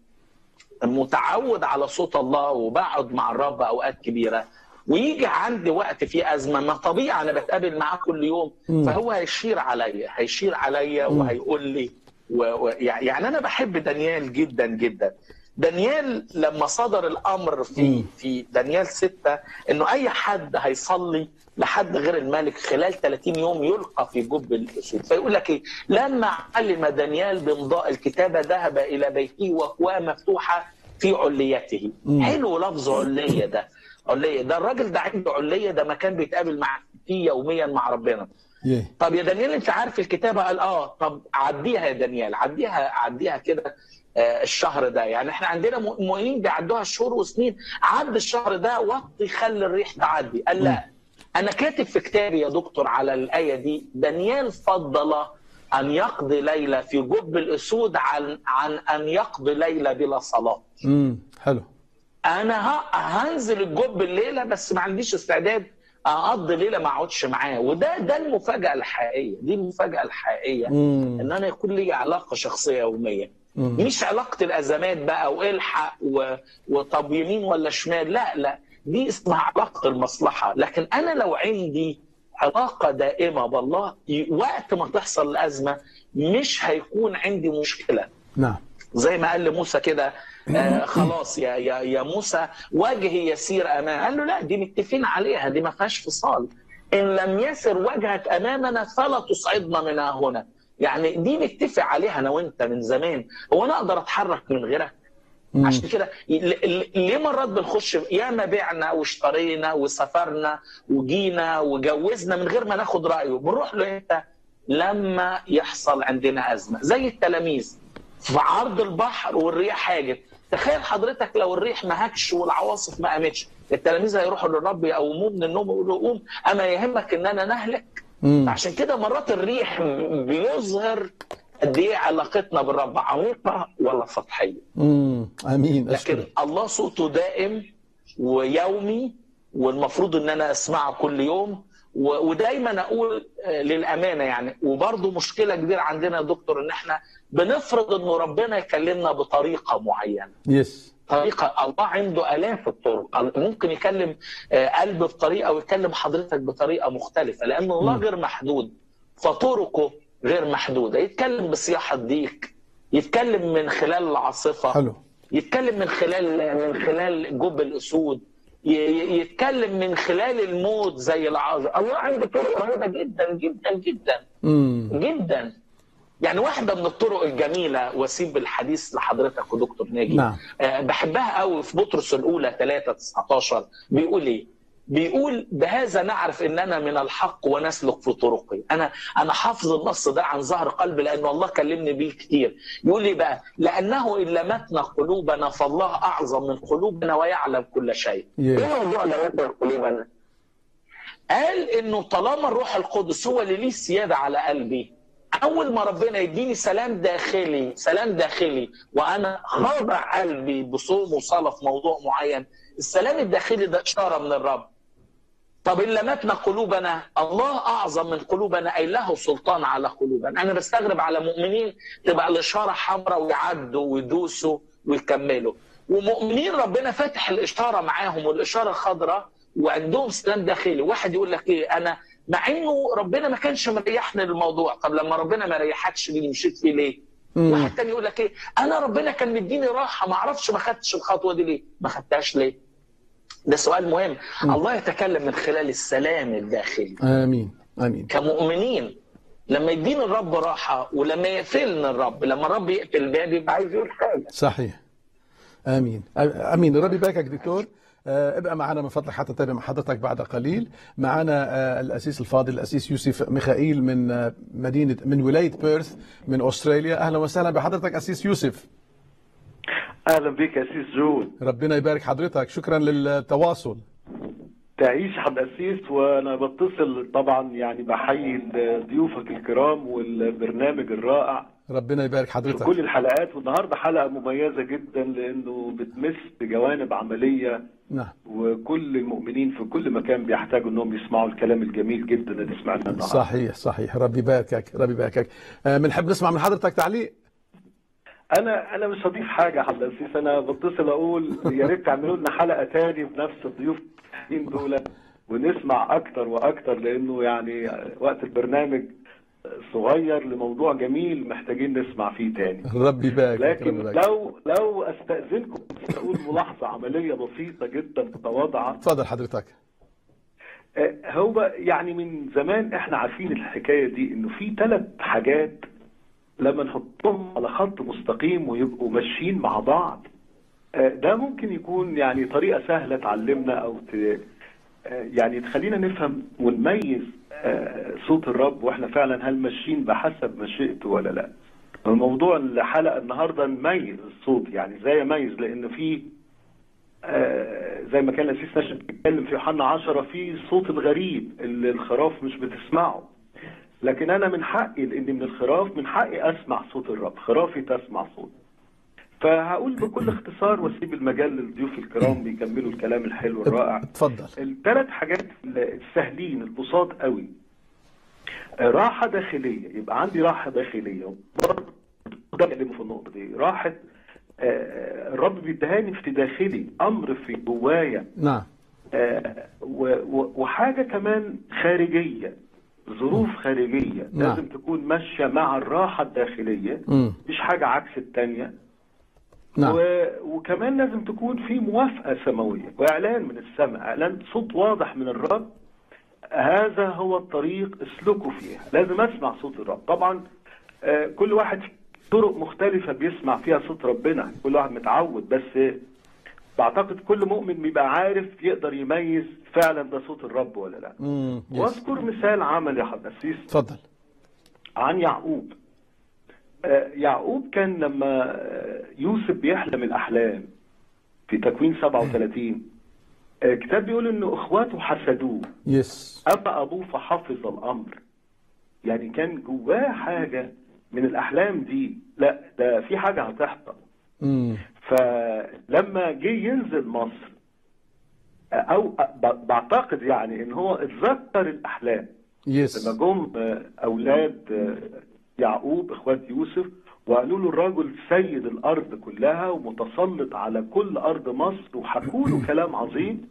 Speaker 3: متعود على صوت الله وبقعد مع الرب اوقات كبيره ويجي عندي وقت فيه ازمه ما طبيعي انا بتقابل معاه كل يوم
Speaker 1: مم.
Speaker 3: فهو هيشير عليا هيشير عليا
Speaker 1: مم.
Speaker 3: وهيقول لي و... و... يعني انا بحب دانيال جدا جدا دانيال لما صدر الامر في
Speaker 1: مم.
Speaker 3: في دانيال ستة انه اي حد هيصلي لحد غير الملك خلال 30 يوم يلقى في جب الاسود فيقول لك ايه لما علم دانيال بامضاء الكتابه ذهب الى بيته واكواه مفتوحه في عليته
Speaker 1: مم.
Speaker 3: حلو لفظ عليه ده عليه ده الراجل ده عنده عليه ده مكان بيتقابل مع فيه يوميا مع ربنا
Speaker 1: يه
Speaker 3: طب يا دانيال انت عارف الكتابه قال اه طب عديها يا دانيال عديها عديها كده آه الشهر ده يعني احنا عندنا مؤمنين بيعدوها شهور وسنين عد الشهر ده وطي خلي الريح تعدي قال لا انا كاتب في كتابي يا دكتور على الايه دي دانيال فضل ان يقضي ليله في جب الاسود عن عن ان يقضي ليله بلا صلاه
Speaker 1: مم. حلو
Speaker 3: انا ه- هنزل الجب الليله بس ما عنديش استعداد اقضي ليله ما اقعدش معاه وده ده المفاجاه الحقيقيه دي المفاجاه الحقيقيه
Speaker 1: مم.
Speaker 3: ان انا يكون لي علاقه شخصيه يوميه
Speaker 1: مم.
Speaker 3: مش علاقه الازمات بقى والحق و... وطب يمين ولا شمال لا لا دي اسمها علاقه المصلحه لكن انا لو عندي علاقه دائمه بالله ي- وقت ما تحصل الازمه مش هيكون عندي مشكله
Speaker 1: نعم
Speaker 3: زي ما قال لموسى كده آه خلاص يا يا يا موسى وجهي يسير امام قال له لا دي متفقين عليها دي ما فيهاش فصال ان لم يسر وجهك امامنا فلا تصعدنا من ها هنا يعني دي نتفق عليها انا وانت من زمان هو انا اقدر اتحرك من غيرك
Speaker 1: مم.
Speaker 3: عشان كده ل- ل- ليه مرات بنخش ياما بعنا واشترينا وسافرنا وجينا وجوزنا من غير ما ناخد رايه بنروح له امتى لما يحصل عندنا ازمه زي التلاميذ في عرض البحر والريح هاجت تخيل حضرتك لو الريح ما هاجش والعواصف ما قامتش التلاميذ هيروحوا للرب يقوموه من النوم ويقولوا قوم اما يهمك ان انا نهلك
Speaker 1: مم.
Speaker 3: عشان كده مرات الريح بيظهر قد ايه علاقتنا بالرب عميقه ولا سطحيه
Speaker 1: مم. امين
Speaker 3: لكن
Speaker 1: اشكرك
Speaker 3: الله صوته دائم ويومي والمفروض ان انا اسمعه كل يوم و- ودايما اقول آه، للامانه يعني وبرضه مشكله كبيره عندنا يا دكتور ان احنا بنفرض انه ربنا يكلمنا بطريقه معينه
Speaker 1: يس
Speaker 3: طريقه الله عنده الاف الطرق ممكن يكلم آه، قلب بطريقه ويكلم حضرتك بطريقه مختلفه لان الله
Speaker 1: مم.
Speaker 3: غير محدود فطرقه غير محدوده يتكلم بصياح الديك يتكلم من خلال العاصفه
Speaker 1: حلو
Speaker 3: يتكلم من خلال من خلال جب الاسود ي- ي- يتكلم من خلال الموت زي العازر الله عنده طرق رهيبه جدا جدا جدا
Speaker 1: مم.
Speaker 3: جدا يعني واحده من الطرق الجميله واسيب الحديث لحضرتك ودكتور ناجي
Speaker 1: نعم
Speaker 3: آه، بحبها قوي في بطرس الاولى 3 19 بيقول ايه؟ بيقول بهذا نعرف اننا من الحق ونسلك في طرقه، انا انا حافظ النص ده عن ظهر قلبي لان الله كلمني بيه كتير، يقول لي بقى لانه ان لمتنا قلوبنا فالله اعظم من قلوبنا ويعلم كل شيء.
Speaker 1: يه.
Speaker 3: ايه موضوع لمتنا قلوبنا؟ قال انه طالما الروح القدس هو اللي ليه السياده على قلبي اول ما ربنا يديني سلام داخلي سلام داخلي وانا خاضع قلبي بصوم وصلاه في موضوع معين السلام الداخلي ده اشاره من الرب طب ان لمتنا قلوبنا الله اعظم من قلوبنا اي له سلطان على قلوبنا انا بستغرب على مؤمنين تبقى الاشاره حمراء ويعدوا ويدوسوا ويكملوا ومؤمنين ربنا فاتح الاشاره معاهم والاشاره خضراء وعندهم سلام داخلي واحد يقول لك ايه انا مع انه ربنا ما كانش مريحني للموضوع طب لما ربنا ما ريحكش ليه مشيت فيه ليه
Speaker 1: مم.
Speaker 3: واحد تاني يقول لك ايه انا ربنا كان مديني راحه ما اعرفش ما خدتش الخطوه دي ليه ما خدتهاش ليه ده سؤال مهم الله يتكلم من خلال السلام الداخلي
Speaker 1: امين امين
Speaker 3: كمؤمنين لما يدينا الرب راحه ولما يقفلنا الرب لما الرب يقفل الباب يبقى عايز يقول حاجه
Speaker 1: صحيح امين امين ربي يباركك دكتور آه، ابقى معنا من فضلك حتى نتابع مع حضرتك بعد قليل معنا آه، الاسيس الفاضل الاسيس يوسف ميخائيل من آه، مدينه من ولايه بيرث من استراليا اهلا وسهلا بحضرتك اسيس يوسف
Speaker 6: اهلا بك يا سيس جون
Speaker 1: ربنا يبارك حضرتك شكرا للتواصل
Speaker 6: تعيش حد اسيس وانا بتصل طبعا يعني بحيي ضيوفك الكرام والبرنامج الرائع
Speaker 1: ربنا يبارك
Speaker 6: في
Speaker 1: حضرتك
Speaker 6: كل الحلقات والنهارده حلقه مميزه جدا لانه بتمس بجوانب عمليه
Speaker 1: نعم
Speaker 6: وكل المؤمنين في كل مكان بيحتاجوا انهم يسمعوا الكلام الجميل جدا اللي سمعناه النهارده
Speaker 1: صحيح صحيح ربي يباركك ربي يباركك آه، بنحب نسمع من حضرتك تعليق
Speaker 6: انا انا مش هضيف حاجه يا حد اسيس انا بتصل اقول يا ريت تعملوا لنا حلقه تاني بنفس الضيوف دول ونسمع اكتر واكتر لانه يعني وقت البرنامج صغير لموضوع جميل محتاجين نسمع فيه تاني
Speaker 1: ربي يباركك ربي
Speaker 6: لكن
Speaker 1: يباركك
Speaker 6: لو لو استاذنكم بس اقول ملاحظه عمليه بسيطه جدا متواضعه
Speaker 1: تفضل حضرتك
Speaker 6: آه، هو يعني من زمان احنا عارفين الحكايه دي انه في ثلاث حاجات لما نحطهم على خط مستقيم ويبقوا ماشيين مع بعض آه، ده ممكن يكون يعني طريقه سهله تعلمنا او ت... آه، يعني تخلينا نفهم ونميز آه، صوت الرب واحنا فعلا هل ماشيين بحسب مشيئته ولا لا الموضوع الحلقه النهارده نميز الصوت يعني ازاي اميز لان في آه، زي ما كان الاسيس نشأ بيتكلم في يوحنا 10 في الصوت الغريب اللي الخراف مش بتسمعه لكن انا من حقي لاني من الخراف من حقي اسمع صوت الرب خرافي تسمع صوت فهقول بكل اختصار واسيب المجال للضيوف الكرام بيكملوا الكلام الحلو الرائع
Speaker 1: تفضل
Speaker 6: الثلاث حاجات السهلين البساط قوي آه، راحة داخلية يبقى عندي راحة داخلية برضه ده بكلمه في النقطة دي راحة آه، الرب بيدهاني في داخلي أمر في جوايا
Speaker 1: نعم
Speaker 6: آه، و- و- وحاجة كمان خارجية ظروف خارجية
Speaker 1: نعم.
Speaker 6: لازم تكون ماشية مع الراحة الداخلية
Speaker 1: مم.
Speaker 6: مش حاجة عكس التانية
Speaker 1: نعم
Speaker 6: و... وكمان لازم تكون في موافقة سماوية وإعلان من السماء إعلان صوت واضح من الرب هذا هو الطريق اسلكوا فيها لازم أسمع صوت الرب طبعا آه، كل واحد في طرق مختلفة بيسمع فيها صوت ربنا كل واحد متعود بس بعتقد كل مؤمن بيبقى عارف يقدر يميز فعلا ده صوت الرب ولا لا
Speaker 1: مم. يس.
Speaker 6: واذكر مثال عمل يا حضرتك
Speaker 1: تفضل
Speaker 6: عن يعقوب آه، يعقوب كان لما آه، يوسف بيحلم الأحلام في تكوين 37 آه، كتاب بيقول إنه إخواته حسدوه
Speaker 1: يس
Speaker 6: أما أبوه فحفظ الأمر يعني كان جواه حاجة من الأحلام دي لا ده في حاجة هتحصل
Speaker 1: مم.
Speaker 6: فلما جه ينزل مصر آه، أو ب- بعتقد يعني إن هو اتذكر الأحلام
Speaker 1: يس
Speaker 6: لما جم آه، اولاد آه، يعقوب اخوات يوسف وقالوا له الرجل سيد الارض كلها ومتسلط على كل ارض مصر وحكوا له كلام عظيم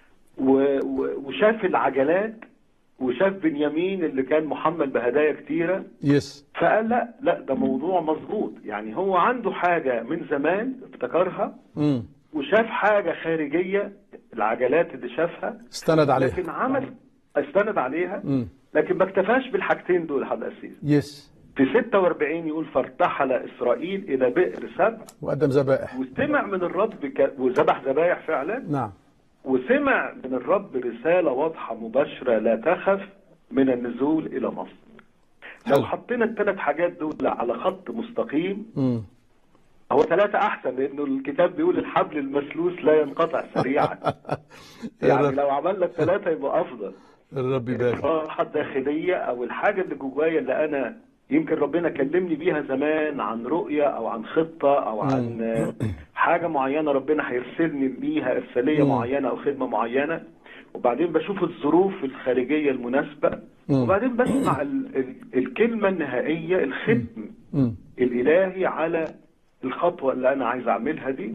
Speaker 6: و- و- وشاف العجلات وشاف بنيامين اللي كان محمل بهدايا كتيره
Speaker 1: يس
Speaker 6: فقال لا لا ده موضوع مظبوط يعني هو عنده حاجه من زمان افتكرها
Speaker 1: مم.
Speaker 6: وشاف حاجه خارجيه العجلات اللي شافها
Speaker 1: استند عليها
Speaker 6: لكن عمل استند عليها
Speaker 1: مم.
Speaker 6: لكن ما اكتفاش بالحاجتين دول حد أسيس
Speaker 1: يس
Speaker 6: في 46 يقول فارتحل إسرائيل إلى بئر سبع
Speaker 1: وقدم ذبائح
Speaker 6: وسمع من الرب ك... وذبح ذبايح فعلا
Speaker 1: نعم
Speaker 6: وسمع من الرب رسالة واضحة مباشرة لا تخف من النزول إلى مصر
Speaker 1: حلو.
Speaker 6: لو حطينا الثلاث حاجات دول على خط مستقيم
Speaker 1: مم.
Speaker 6: هو ثلاثة أحسن لأنه الكتاب بيقول الحبل المسلوس لا ينقطع سريعا يعني
Speaker 1: الرب,
Speaker 6: لو عملنا الثلاثة يبقى أفضل
Speaker 1: الرب يبارك
Speaker 6: الراحة الداخلية أو الحاجة اللي جوايا اللي أنا يمكن ربنا كلمني بيها زمان عن رؤية أو عن خطة أو عن آه، حاجة معينة ربنا هيرسلني بيها إرسالية
Speaker 1: مم.
Speaker 6: معينة أو خدمة معينة وبعدين بشوف الظروف الخارجية المناسبة
Speaker 1: مم.
Speaker 6: وبعدين بسمع ال ال الكلمة النهائية الختم
Speaker 1: مم.
Speaker 6: الإلهي على الخطوة اللي أنا عايز أعملها دي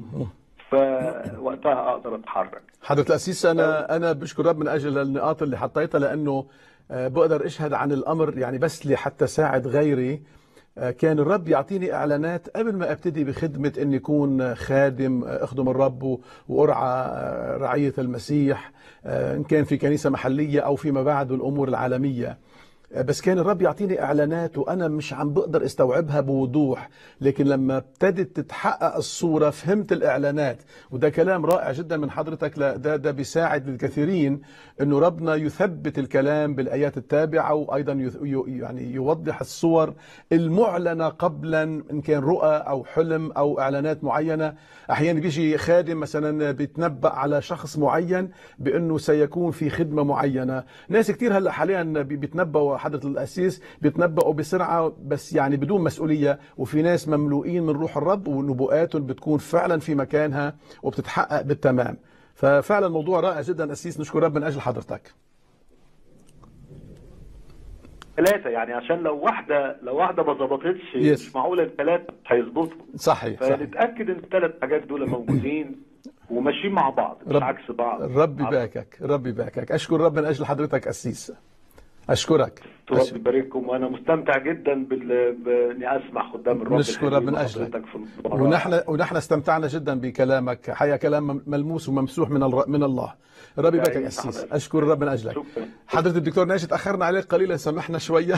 Speaker 6: فوقتها أقدر أتحرك
Speaker 1: حضرة الأسيس أنا أنا بشكر رب من أجل النقاط اللي حطيتها لأنه آه، بقدر أشهد عن الأمر يعني بس لحتى ساعد غيري آه، كان الرب يعطيني اعلانات قبل ما ابتدي بخدمه اني اكون خادم آه، اخدم الرب و- وارعى آه، رعيه المسيح آه، ان كان في كنيسه محليه او فيما بعد الامور العالميه بس كان الرب يعطيني اعلانات وانا مش عم بقدر استوعبها بوضوح لكن لما ابتدت تتحقق الصوره فهمت الاعلانات وده كلام رائع جدا من حضرتك لا ده ده بيساعد الكثيرين انه ربنا يثبت الكلام بالايات التابعه وايضا يث- ي- يعني يوضح الصور المعلنه قبلا ان كان رؤى او حلم او اعلانات معينه احيانا بيجي خادم مثلا بيتنبأ على شخص معين بانه سيكون في خدمه معينه ناس كتير هلا حاليا بي- بيتنبأوا حضره الاسيس بيتنبأوا بسرعه بس يعني بدون مسؤوليه وفي ناس مملوئين من روح الرب ونبوءاتهم بتكون فعلا في مكانها وبتتحقق بالتمام ففعلا موضوع رائع جدا اسيس نشكر رب من اجل حضرتك
Speaker 6: ثلاثة يعني عشان لو واحدة لو واحدة ما ظبطتش
Speaker 1: Yes.
Speaker 6: مش معقولة الثلاثة هيظبطوا
Speaker 1: صحيح صحيح
Speaker 6: فنتأكد ان الثلاث حاجات دول موجودين وماشيين مع بعض مش
Speaker 1: رب-
Speaker 6: عكس بعض
Speaker 1: الرب يباركك الرب يباركك اشكر رب من اجل حضرتك اسيس اشكرك
Speaker 6: رب يبارككم وانا مستمتع جدا بال... باني اسمع خدام الرب
Speaker 1: نشكر
Speaker 6: الحلوين
Speaker 1: رب من أجلك.
Speaker 6: وحضرتك في الموضوع.
Speaker 1: ونحن ونحن استمتعنا جدا بكلامك حقيقه كلام ملموس وممسوح من الر- من الله الرب يبارك يا
Speaker 6: يا
Speaker 1: اسيس
Speaker 6: حضرتك.
Speaker 1: اشكر الرب من اجلك
Speaker 6: شكرا
Speaker 1: حضرة الدكتور ناشد تاخرنا عليك قليلا سامحنا شويه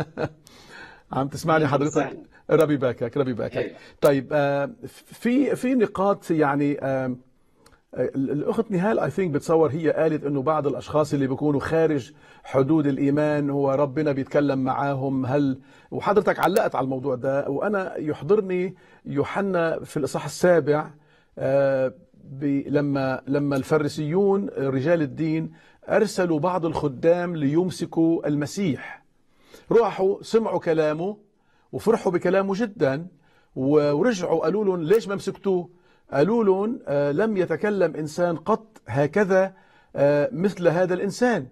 Speaker 1: عم تسمعني حضرتك
Speaker 2: سهل.
Speaker 1: ربي يباركك ربي يباركك
Speaker 2: أيوة.
Speaker 1: طيب آه، في في نقاط يعني آه، ال- الاخت نهال اي ثينك بتصور هي قالت انه بعض الاشخاص اللي بيكونوا خارج حدود الايمان هو ربنا بيتكلم معاهم هل وحضرتك علقت على الموضوع ده وانا يحضرني يوحنا في الاصحاح السابع آه، ب- لما لما الفريسيون رجال الدين ارسلوا بعض الخدام ليمسكوا المسيح راحوا سمعوا كلامه وفرحوا بكلامه جدا و- ورجعوا قالوا لهم ليش ما مسكتوه قالوا لهم آه، لم يتكلم إنسان قط هكذا آه، مثل هذا الإنسان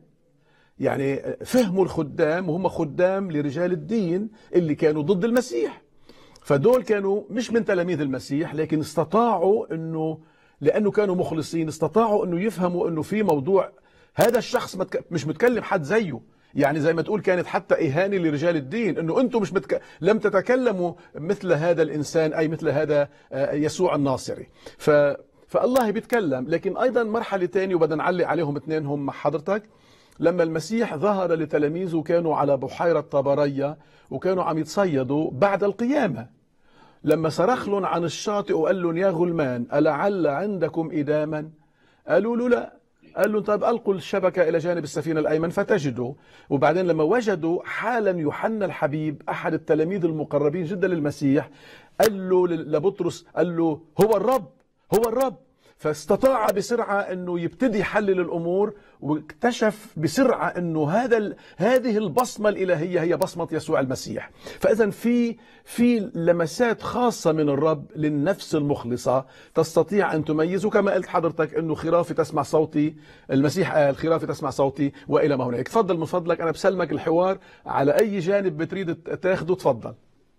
Speaker 1: يعني آه، فهموا الخدام وهم خدام لرجال الدين اللي كانوا ضد المسيح فدول كانوا مش من تلاميذ المسيح لكن استطاعوا انه لانه كانوا مخلصين استطاعوا انه يفهموا انه في موضوع هذا الشخص متك... مش متكلم حد زيه يعني زي ما تقول كانت حتى اهانه لرجال الدين انه انتم مش متك... لم تتكلموا مثل هذا الانسان اي مثل هذا آه، يسوع الناصري ف... فالله بيتكلم لكن ايضا مرحله ثانيه وبدنا نعلق عليهم اثنين هم مع حضرتك لما المسيح ظهر لتلاميذه كانوا على بحيرة طبرية وكانوا عم يتصيدوا بعد القيامة لما صرخ لهم عن الشاطئ وقال لهم يا غلمان ألعل عندكم إداما قالوا له لا قال لهم طيب ألقوا الشبكة إلى جانب السفينة الأيمن فتجدوا وبعدين لما وجدوا حالا يوحنا الحبيب أحد التلاميذ المقربين جدا للمسيح قال له لبطرس قال له هو الرب هو الرب فاستطاع بسرعة أنه يبتدي يحلل الأمور واكتشف بسرعة أنه هذا ال- هذه البصمة الإلهية هي بصمة يسوع المسيح فإذا في في لمسات خاصة من الرب للنفس المخلصة تستطيع أن تميز وكما قلت حضرتك أنه خرافي تسمع صوتي المسيح قال خرافي تسمع صوتي وإلى ما هنالك تفضل من فضلك أنا بسلمك الحوار على أي جانب بتريد تاخده تفضل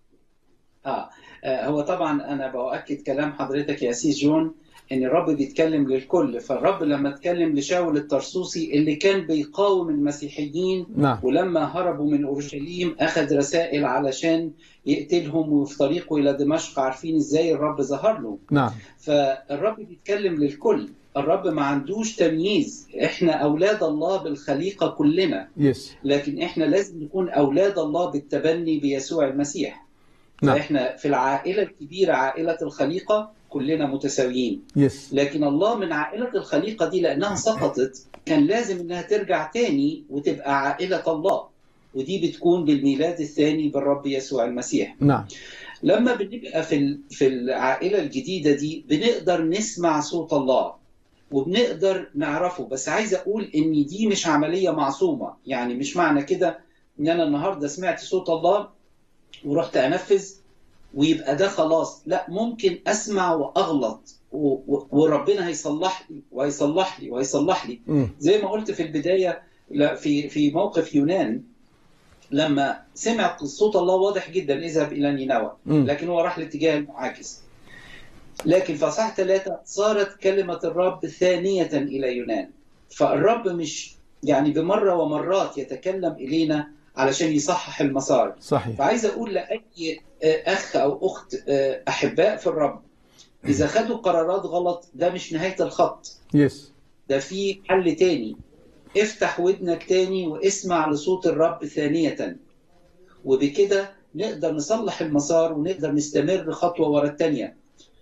Speaker 2: آه. آه هو طبعا انا باؤكد كلام حضرتك يا سيس جون ان الرب بيتكلم للكل فالرب لما اتكلم لشاول الطرسوسي اللي كان بيقاوم المسيحيين
Speaker 1: نعم
Speaker 2: ولما هربوا من اورشليم اخذ رسائل علشان يقتلهم وفي طريقه الى دمشق عارفين ازاي الرب ظهر له
Speaker 1: نعم
Speaker 2: فالرب بيتكلم للكل الرب ما عندوش تمييز احنا اولاد الله بالخليقه كلنا
Speaker 1: يس
Speaker 2: لكن احنا لازم نكون اولاد الله بالتبني بيسوع المسيح
Speaker 1: نعم
Speaker 2: فاحنا في العائله الكبيره عائله الخليقه كلنا متساويين
Speaker 1: يس
Speaker 2: لكن الله من عائله الخليقه دي لانها سقطت كان لازم انها ترجع تاني وتبقى عائله الله ودي بتكون بالميلاد الثاني بالرب يسوع المسيح
Speaker 1: نعم
Speaker 2: لما بنبقى في ال- في العائله الجديده دي بنقدر نسمع صوت الله وبنقدر نعرفه بس عايز اقول ان دي مش عمليه معصومه يعني مش معنى كده ان انا النهارده سمعت صوت الله ورحت انفذ ويبقى ده خلاص لا ممكن اسمع واغلط و- و- وربنا هيصلح لي وهيصلح لي وهيصلح لي
Speaker 1: مم.
Speaker 2: زي ما قلت في البدايه لا، في في موقف يونان لما سمع صوت الله واضح جدا اذهب الى نينوى
Speaker 1: مم.
Speaker 2: لكن هو راح الاتجاه المعاكس لكن في اصحاح ثلاثة صارت كلمة الرب ثانية إلى يونان فالرب مش يعني بمرة ومرات يتكلم إلينا علشان يصحح المسار
Speaker 1: صحيح
Speaker 2: فعايز اقول لاي اخ او اخت احباء في الرب اذا خدوا قرارات غلط ده مش نهايه الخط
Speaker 1: يس
Speaker 2: ده في حل تاني افتح ودنك تاني واسمع لصوت الرب ثانية وبكده نقدر نصلح المسار ونقدر نستمر خطوة ورا التانية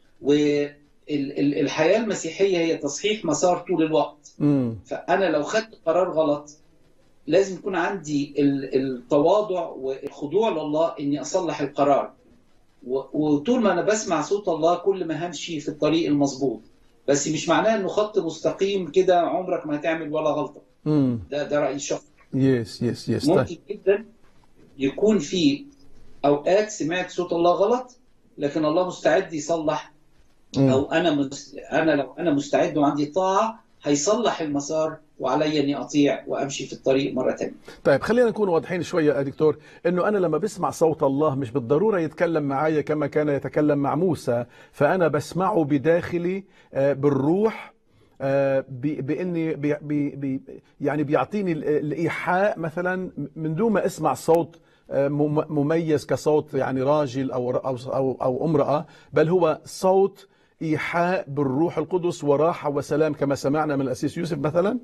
Speaker 2: والحياة المسيحية هي تصحيح مسار طول الوقت
Speaker 1: امم
Speaker 2: فأنا لو خدت قرار غلط لازم يكون عندي ال- التواضع والخضوع لله إني أصلح القرار و- وطول ما أنا بسمع صوت الله كل ما همشي في الطريق المظبوط بس مش معناه إنه خط مستقيم كده عمرك ما هتعمل ولا غلطة
Speaker 1: امم
Speaker 2: ده ده رأيي الشخصي
Speaker 1: يس يس يس طيب
Speaker 2: ممكن جدا يكون في اوقات سمعت صوت الله غلط لكن الله مستعد يصلح
Speaker 1: مم.
Speaker 2: او انا مس... انا لو انا مستعد وعندي طاعه هيصلح المسار وعلي اني اطيع وامشي في الطريق مره ثانيه
Speaker 1: طيب خلينا نكون واضحين شوية يا دكتور انه انا لما بسمع صوت الله مش بالضرورة يتكلم معايا كما كان يتكلم مع موسى فانا بسمعه بداخلي آه، بالروح آه، ب- باني بي بي بي يعني بيعطيني ال- الايحاء مثلا من دون ما اسمع صوت آه، مم- مميز كصوت يعني راجل او او او, أو امراه بل هو صوت ايحاء بالروح القدس وراحه وسلام كما سمعنا من الاسيس يوسف مثلا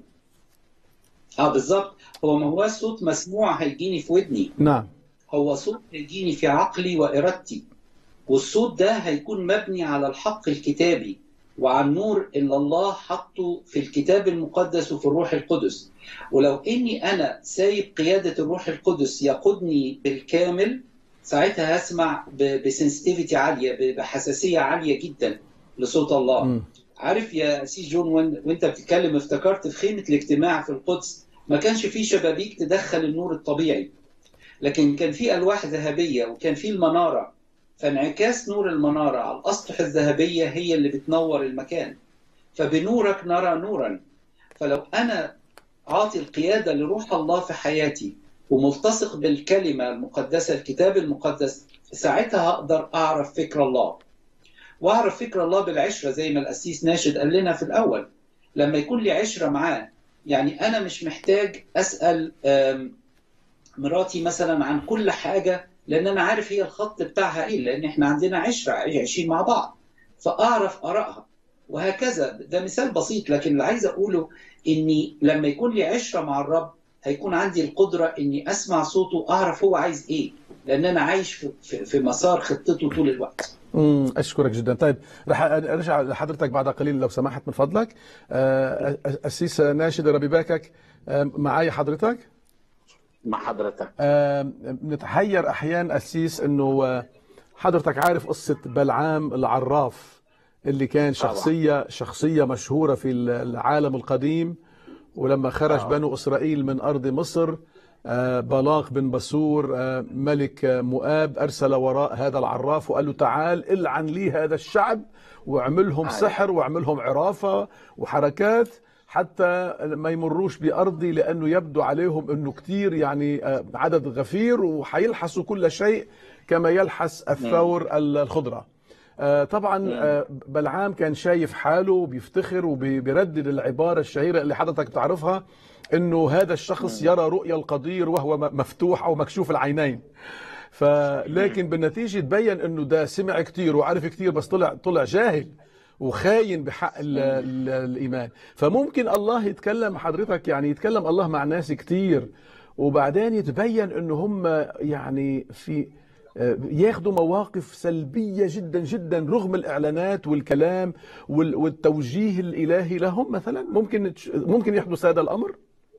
Speaker 2: اه بالظبط هو ما هو صوت مسموع هيجيني في ودني
Speaker 1: نعم
Speaker 2: هو صوت هيجيني في عقلي وارادتي والصوت ده هيكون مبني على الحق الكتابي وعن نور اللي الله حطه في الكتاب المقدس وفي الروح القدس ولو اني انا سايب قياده الروح القدس يقودني بالكامل ساعتها هسمع بسنسيتيفيتي عاليه ب- بحساسيه عاليه جدا لصوت الله
Speaker 1: مم.
Speaker 2: عارف يا سي جون وان- وانت بتتكلم افتكرت في خيمه الاجتماع في القدس ما كانش فيه شبابيك تدخل النور الطبيعي لكن كان في الواح ذهبيه وكان في المناره فانعكاس نور المناره على الاسطح الذهبيه هي اللي بتنور المكان فبنورك نرى نورا فلو انا عاطي القياده لروح الله في حياتي وملتصق بالكلمه المقدسه الكتاب المقدس ساعتها هقدر اعرف فكر الله واعرف فكر الله بالعشره زي ما القسيس ناشد قال لنا في الاول لما يكون لي عشره معاه يعني انا مش محتاج اسال آم، مراتي مثلا عن كل حاجه لان انا عارف هي الخط بتاعها ايه لان احنا عندنا عشره عايشين مع بعض فاعرف ارائها وهكذا ده مثال بسيط لكن اللي عايز اقوله اني لما يكون لي عشره مع الرب هيكون عندي القدره اني اسمع صوته اعرف هو عايز ايه لان انا عايش في, في, في مسار خطته طول الوقت
Speaker 1: امم اشكرك جدا طيب رح ارجع لحضرتك بعد قليل لو سمحت من فضلك آه، السيس ناشد ربي باكك آه، معايا حضرتك
Speaker 3: مع حضرتك
Speaker 1: آه، بنتحير احيانا السيس انه آه، حضرتك عارف قصه بلعام العراف اللي كان
Speaker 3: طبعا.
Speaker 1: شخصيه شخصيه مشهوره في العالم القديم ولما خرج
Speaker 3: آه.
Speaker 1: بنو اسرائيل من ارض مصر آه، بلاق بن بسور آه، ملك آه، مؤاب ارسل وراء هذا العراف وقال له تعال العن لي هذا الشعب واعملهم
Speaker 3: أيوة.
Speaker 1: سحر واعملهم عرافه وحركات حتى ما يمروش بأرضي لأنه يبدو عليهم أنه كتير يعني آه، عدد غفير وحيلحسوا كل شيء كما يلحس الثور الخضرة آه، طبعا آه، بلعام كان شايف حاله وبيفتخر وبيردد العبارة الشهيرة اللي حضرتك تعرفها انه هذا الشخص يرى رؤيا القدير وهو م- مفتوح او مكشوف العينين فلكن بالنتيجة تبين انه ده سمع كتير وعرف كتير بس طلع طلع جاهل وخاين بحق ال ال الايمان فممكن الله يتكلم حضرتك يعني يتكلم الله مع ناس كتير وبعدين يتبين انه هم يعني في آه، ياخدوا مواقف سلبية جدا جدا رغم الإعلانات والكلام وال- والتوجيه الإلهي لهم مثلا ممكن تش- ممكن يحدث هذا الأمر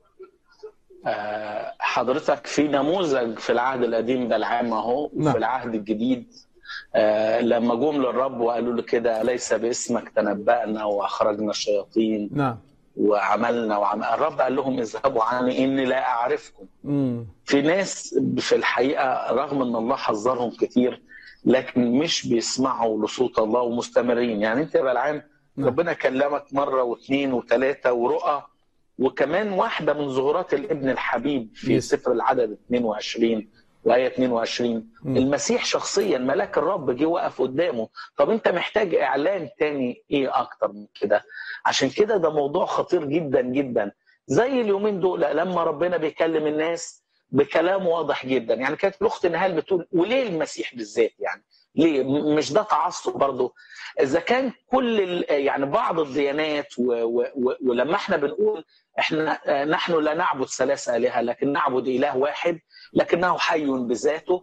Speaker 3: آه، حضرتك في نموذج في العهد القديم بلعام اهو
Speaker 1: نعم.
Speaker 3: وفي العهد الجديد آه، لما جم للرب وقالوا له كده ليس باسمك تنبأنا واخرجنا الشياطين
Speaker 1: نعم
Speaker 3: وعملنا وعمل الرب قال لهم اذهبوا عني اني لا اعرفكم
Speaker 1: مم.
Speaker 3: في ناس في الحقيقه رغم ان الله حذرهم كتير لكن مش بيسمعوا لصوت الله ومستمرين يعني انت يا بلعام
Speaker 1: نعم.
Speaker 3: ربنا كلمك مره واثنين وثلاثه ورؤى وكمان واحده من ظهورات الابن الحبيب في
Speaker 1: يس.
Speaker 3: سفر العدد 22 وايه 22
Speaker 1: مم.
Speaker 3: المسيح شخصيا ملاك الرب جه وقف قدامه طب انت محتاج اعلان تاني ايه اكتر من كده عشان كده ده موضوع خطير جدا جدا زي اليومين دول لما ربنا بيكلم الناس بكلام واضح جدا يعني كانت الاخت نهال بتقول وليه المسيح بالذات يعني ليه م- مش ده تعصب برضه اذا كان كل ال- يعني بعض الديانات و و و ولما احنا بنقول احنا آه، نحن لا نعبد ثلاث الهه لكن نعبد اله واحد لكنه حي بذاته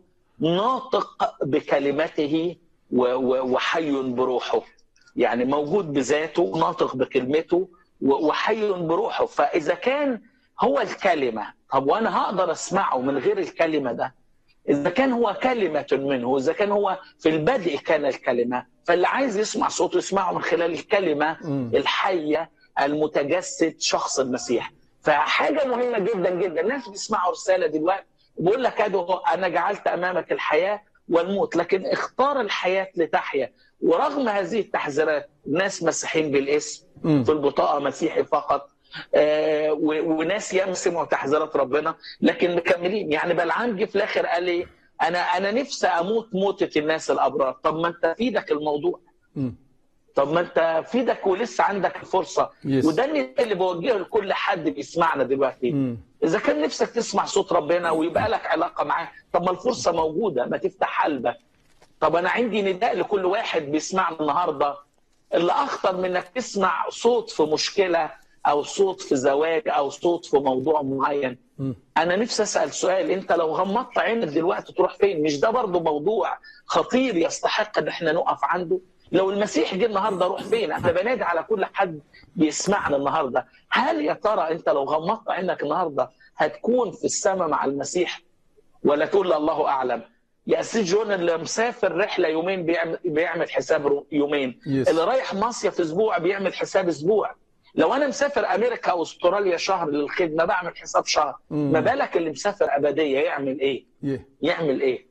Speaker 3: ناطق بكلمته و- و- وحي بروحه يعني موجود بذاته ناطق بكلمته و- وحي بروحه فاذا كان هو الكلمه طب وانا هقدر اسمعه من غير الكلمه ده اذا كان هو كلمه منه اذا كان هو في البدء كان الكلمه فاللي عايز يسمع صوته يسمعه من خلال الكلمه
Speaker 1: مم.
Speaker 3: الحيه المتجسد شخص المسيح فحاجه مهمه جدا جدا الناس بيسمعوا رساله دلوقتي بيقول لك ادو انا جعلت امامك الحياه والموت لكن اختار الحياه لتحيا ورغم هذه التحذيرات ناس مسيحيين بالاسم
Speaker 1: مم.
Speaker 3: في البطاقه مسيحي فقط آه، و- وناس ياما سمعوا تحذيرات ربنا لكن مكملين يعني بلعام جه في الاخر قال لي انا انا نفسي اموت موته الناس الابرار طب ما انت في ايدك الموضوع
Speaker 1: مم.
Speaker 3: طب ما انت في ايدك ولسه عندك الفرصه
Speaker 1: Yes.
Speaker 3: وده النداء اللي بوجهه لكل حد بيسمعنا دلوقتي
Speaker 1: مم.
Speaker 3: اذا كان نفسك تسمع صوت ربنا ويبقى لك علاقه معاه طب ما الفرصه موجوده ما تفتح قلبك طب انا عندي نداء لكل واحد بيسمعنا النهارده اللي اخطر من انك تسمع صوت في مشكله او صوت في زواج او صوت في موضوع معين
Speaker 1: مم.
Speaker 3: انا نفسي اسال سؤال انت لو غمضت عينك دلوقتي تروح فين مش ده برضه موضوع خطير يستحق ان احنا نقف عنده لو المسيح جه النهارده روح فين انا بنادي على كل حد بيسمعنا النهارده هل يا ترى انت لو غمضت عينك النهارده هتكون في السماء مع المسيح ولا تقول الله اعلم يا سي جون اللي مسافر رحله يومين بيعمل بيعمل حساب رو- يومين
Speaker 1: Yes.
Speaker 3: اللي رايح مصيف اسبوع بيعمل حساب اسبوع لو انا مسافر امريكا او استراليا شهر للخدمه بعمل حساب شهر
Speaker 1: مم.
Speaker 3: ما بالك اللي مسافر ابديه يعمل ايه
Speaker 1: Yeah.
Speaker 3: يعمل ايه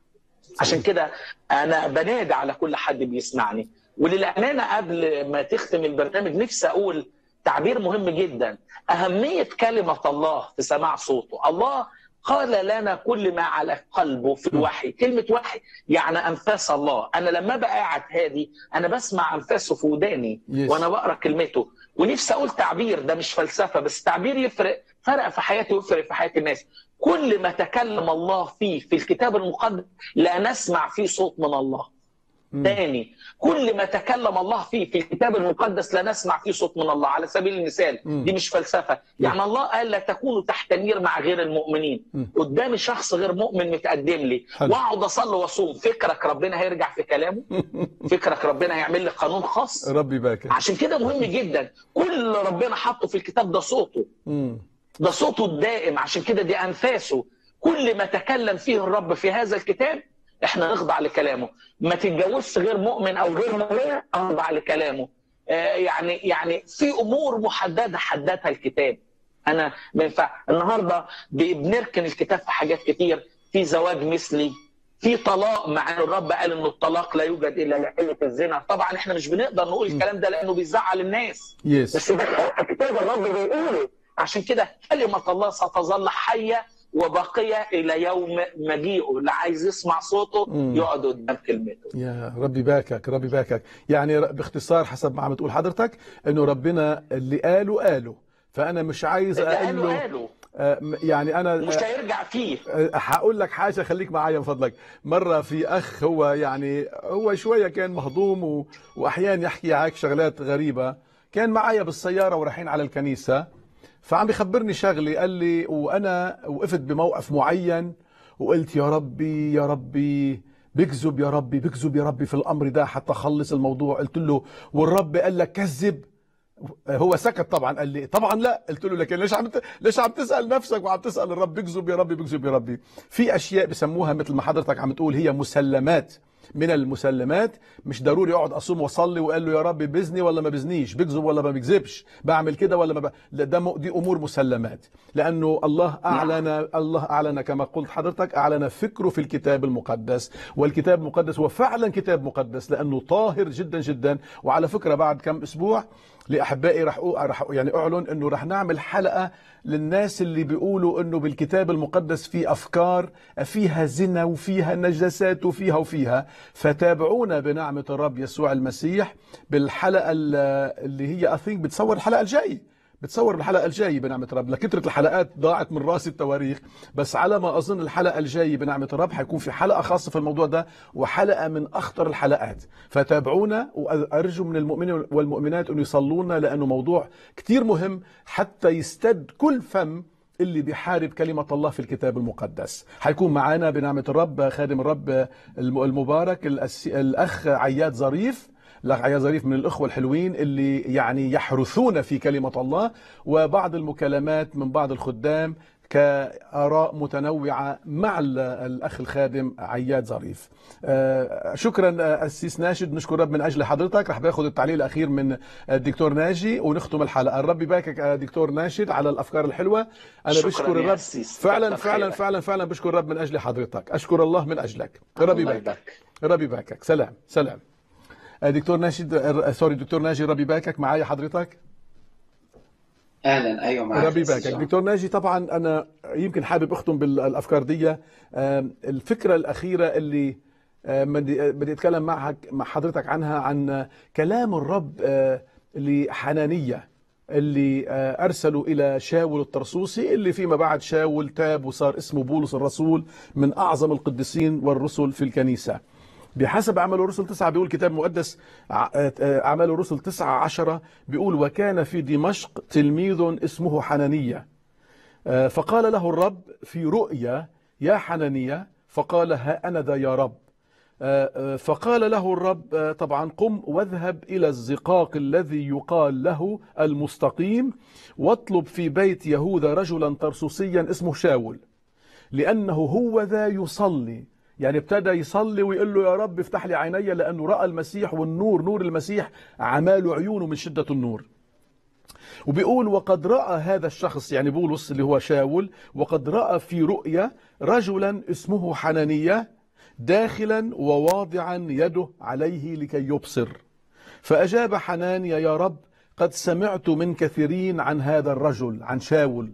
Speaker 3: عشان كده انا بنادي على كل حد بيسمعني وللامانه قبل ما تختم البرنامج نفسي اقول تعبير مهم جدا اهميه كلمه الله في سماع صوته الله قال لنا كل ما على قلبه في الوحي كلمه وحي يعني انفاس الله انا لما ابقى قاعد هادي انا بسمع انفاسه في وداني
Speaker 1: Yes.
Speaker 3: وانا بقرا كلمته ونفسي اقول تعبير ده مش فلسفه بس تعبير يفرق فرق في حياتي ويفرق في حياه الناس كل ما تكلم الله فيه في الكتاب المقدس لا نسمع فيه صوت من الله
Speaker 1: مم.
Speaker 3: تاني كل ما تكلم الله فيه في الكتاب المقدس لا نسمع فيه صوت من الله على سبيل المثال
Speaker 1: مم.
Speaker 3: دي مش فلسفه يعني الله قال لا تكونوا تحت النير مع غير المؤمنين
Speaker 1: مم.
Speaker 3: قدامي شخص غير مؤمن متقدم لي
Speaker 1: حلو.
Speaker 3: واقعد اصلي واصوم فكرك ربنا هيرجع في كلامه فكرك ربنا هيعمل لي قانون خاص
Speaker 1: ربي باكر
Speaker 3: عشان كده مهم جدا كل اللي ربنا حطه في الكتاب ده صوته
Speaker 1: مم.
Speaker 3: ده صوته الدائم عشان كده دي انفاسه كل ما تكلم فيه الرب في هذا الكتاب احنا نخضع لكلامه ما تتجوزش غير مؤمن او غير مؤمنه اخضع لكلامه آه يعني يعني في امور محدده حددها الكتاب انا ما ينفع النهارده ب- بنركن الكتاب في حاجات كتير في زواج مثلي في طلاق مع ان الرب قال ان الطلاق لا يوجد الا لعله الزنا طبعا احنا مش بنقدر نقول الكلام ده لانه بيزعل الناس
Speaker 1: يس
Speaker 3: بس ده كتاب الرب بيقوله عشان كده كلمة الله ستظل حية وباقية إلى يوم مجيئه اللي عايز يسمع صوته
Speaker 1: مم.
Speaker 3: يقعد قدام كلمته
Speaker 1: يا ربي باكك ربي باكك يعني ر- باختصار حسب ما عم تقول حضرتك انه ربنا اللي قاله قاله فانا مش عايز
Speaker 3: اللي
Speaker 1: اقول
Speaker 3: قاله
Speaker 1: له
Speaker 3: قاله
Speaker 1: آه، م- يعني انا
Speaker 3: مش هيرجع فيه
Speaker 1: آه، هقول لك حاجه خليك معايا من فضلك مره في اخ هو يعني هو شويه كان مهضوم و... واحيانا يحكي معك شغلات غريبه كان معايا بالسياره ورايحين على الكنيسه فعم بيخبرني شغلي قال لي وانا وقفت بموقف معين وقلت يا ربي يا ربي بكذب يا ربي بكذب يا ربي في الامر ده حتى اخلص الموضوع قلت له والرب قال لك كذب هو سكت طبعا قال لي طبعا لا قلت له لكن ليش عم ت- ليش عم تسال نفسك وعم تسال الرب بكذب يا ربي بكذب يا ربي في اشياء بسموها مثل ما حضرتك عم تقول هي مسلمات من المسلمات مش ضروري اقعد اصوم واصلي وقال له يا رب بزني ولا ما بزنيش بكذب ولا ما بكذبش بعمل كده ولا ما ب... لا ده م... دي امور مسلمات لانه الله اعلن الله اعلن كما قلت حضرتك اعلن فكره في الكتاب المقدس والكتاب المقدس هو فعلا كتاب مقدس لانه طاهر جدا جدا وعلى فكره بعد كم اسبوع لاحبائي رح أ- رح يعني اعلن انه رح نعمل حلقه للناس اللي بيقولوا انه بالكتاب المقدس في افكار فيها زنا وفيها نجاسات وفيها وفيها فتابعونا بنعمه الرب يسوع المسيح بالحلقه ال- اللي هي اثينك بتصور الحلقه الجايه بتصور الحلقه الجايه بنعمه رب لكثره الحلقات ضاعت من راس التواريخ بس على ما اظن الحلقه الجايه بنعمه رب حيكون في حلقه خاصه في الموضوع ده وحلقه من اخطر الحلقات فتابعونا وارجو من المؤمنين والمؤمنات ان يصلونا لانه موضوع كثير مهم حتى يستد كل فم اللي بيحارب كلمة الله في الكتاب المقدس حيكون معنا بنعمة الرب خادم الرب الم- المبارك الأس- الأخ عياد ظريف الأخ عياد ظريف من الأخوة الحلوين اللي يعني يحرثون في كلمة الله وبعض المكالمات من بعض الخدام كآراء متنوعة مع ال- الأخ الخادم عياد ظريف آه، شكرا آه، أسيس ناشد نشكر رب من أجل حضرتك رح باخذ التعليق الأخير من الدكتور ناجي ونختم الحلقة الرب يباركك آه، دكتور ناشد على الأفكار الحلوة أنا
Speaker 3: شكراً
Speaker 1: بشكر
Speaker 3: يا
Speaker 1: الرب
Speaker 3: أسيس.
Speaker 1: فعلا
Speaker 3: كتر
Speaker 1: فعلا
Speaker 3: خيرك.
Speaker 1: فعلا فعلا بشكر الرب من أجل حضرتك أشكر الله من أجلك رب
Speaker 3: الله
Speaker 1: يباركك
Speaker 3: يبارك.
Speaker 1: رب يباركك سلام سلام آه، دكتور ناشد آه، سوري دكتور ناجي رب يباركك معايا حضرتك
Speaker 2: اهلا ايوه معك
Speaker 1: ربي
Speaker 2: أستاذ
Speaker 1: يباركك
Speaker 2: جون.
Speaker 1: دكتور ناجي طبعا انا يمكن حابب اختم بالافكار دي آم، الفكره الاخيره اللي آم، بدي بدي اتكلم معك مع حضرتك عنها عن كلام الرب آه، لحنانيه اللي آه، ارسلوا الى شاول الطرسوسي اللي فيما بعد شاول تاب وصار اسمه بولس الرسول من اعظم القديسين والرسل في الكنيسه بحسب أعمال الرسل تسعة بيقول الكتاب المقدس ع- آه، أعمال الرسل تسعة عشرة بيقول وكان في دمشق تلميذ اسمه حنانية آه، فقال له الرب في رؤيا يا حنانية فقال ها أنا ذا يا رب آه، آه، فقال له الرب آه، طبعا قم واذهب إلى الزقاق الذي يقال له المستقيم واطلب في بيت يهوذا رجلا ترسوسيا اسمه شاول لأنه هو ذا يصلي يعني ابتدى يصلي ويقول له يا رب افتح لي عيني لأنه رأى المسيح والنور نور المسيح عماله عيونه من شدة النور وبيقول وقد رأى هذا الشخص يعني بولس اللي هو شاول وقد رأى في رؤيا رجلا اسمه حنانية داخلا وواضعا يده عليه لكي يبصر فأجاب حنانيا يا رب قد سمعت من كثيرين عن هذا الرجل عن شاول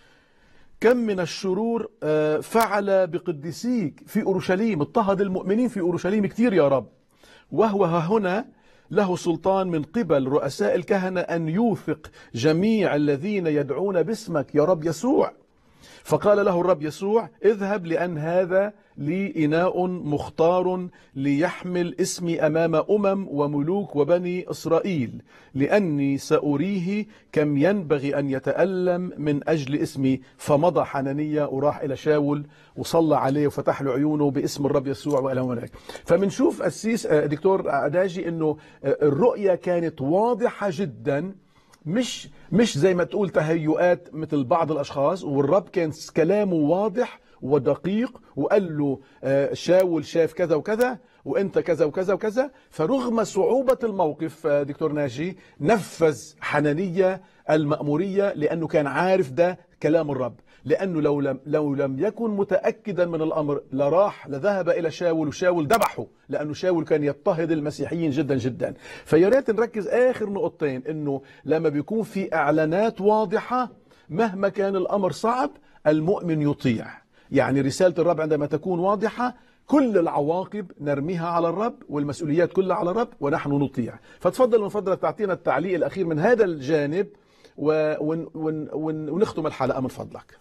Speaker 1: كم من الشرور آه، فعل بقديسيك في أورشليم اضطهد المؤمنين في أورشليم كثير يا رب وهو ها هنا له سلطان من قبل رؤساء الكهنة أن يوثق جميع الذين يدعون باسمك يا رب يسوع فقال له الرب يسوع اذهب لأن هذا لي إناء مختار ليحمل اسمي أمام أمم وملوك وبني إسرائيل لأني سأريه كم ينبغي أن يتألم من أجل اسمي فمضى حنانية وراح إلى شاول وصلى عليه وفتح له عيونه باسم الرب يسوع وإلى هناك فمنشوف أسيس آه، دكتور أداجي أنه آه، الرؤية كانت واضحة جداً مش مش زي ما تقول تهيؤات مثل بعض الاشخاص والرب كان كلامه واضح ودقيق وقال له آه، شاول شاف كذا وكذا وانت كذا وكذا وكذا فرغم صعوبة الموقف آه، دكتور ناجي نفذ حنانية المأمورية لأنه كان عارف ده كلام الرب لأنه لو لم, لو لم يكن متأكدا من الأمر لراح لذهب إلى شاول وشاول ذبحه لأنه شاول كان يضطهد المسيحيين جدا جدا فيا ريت نركز آخر نقطتين إنه لما بيكون في إعلانات واضحة مهما كان الأمر صعب المؤمن يطيع يعني رسالة الرب عندما تكون واضحة كل العواقب نرميها على الرب والمسؤوليات كلها على الرب ونحن نطيع فتفضل من فضلك تعطينا التعليق الأخير من هذا الجانب و- ون ون ون ونختم الحلقة من فضلك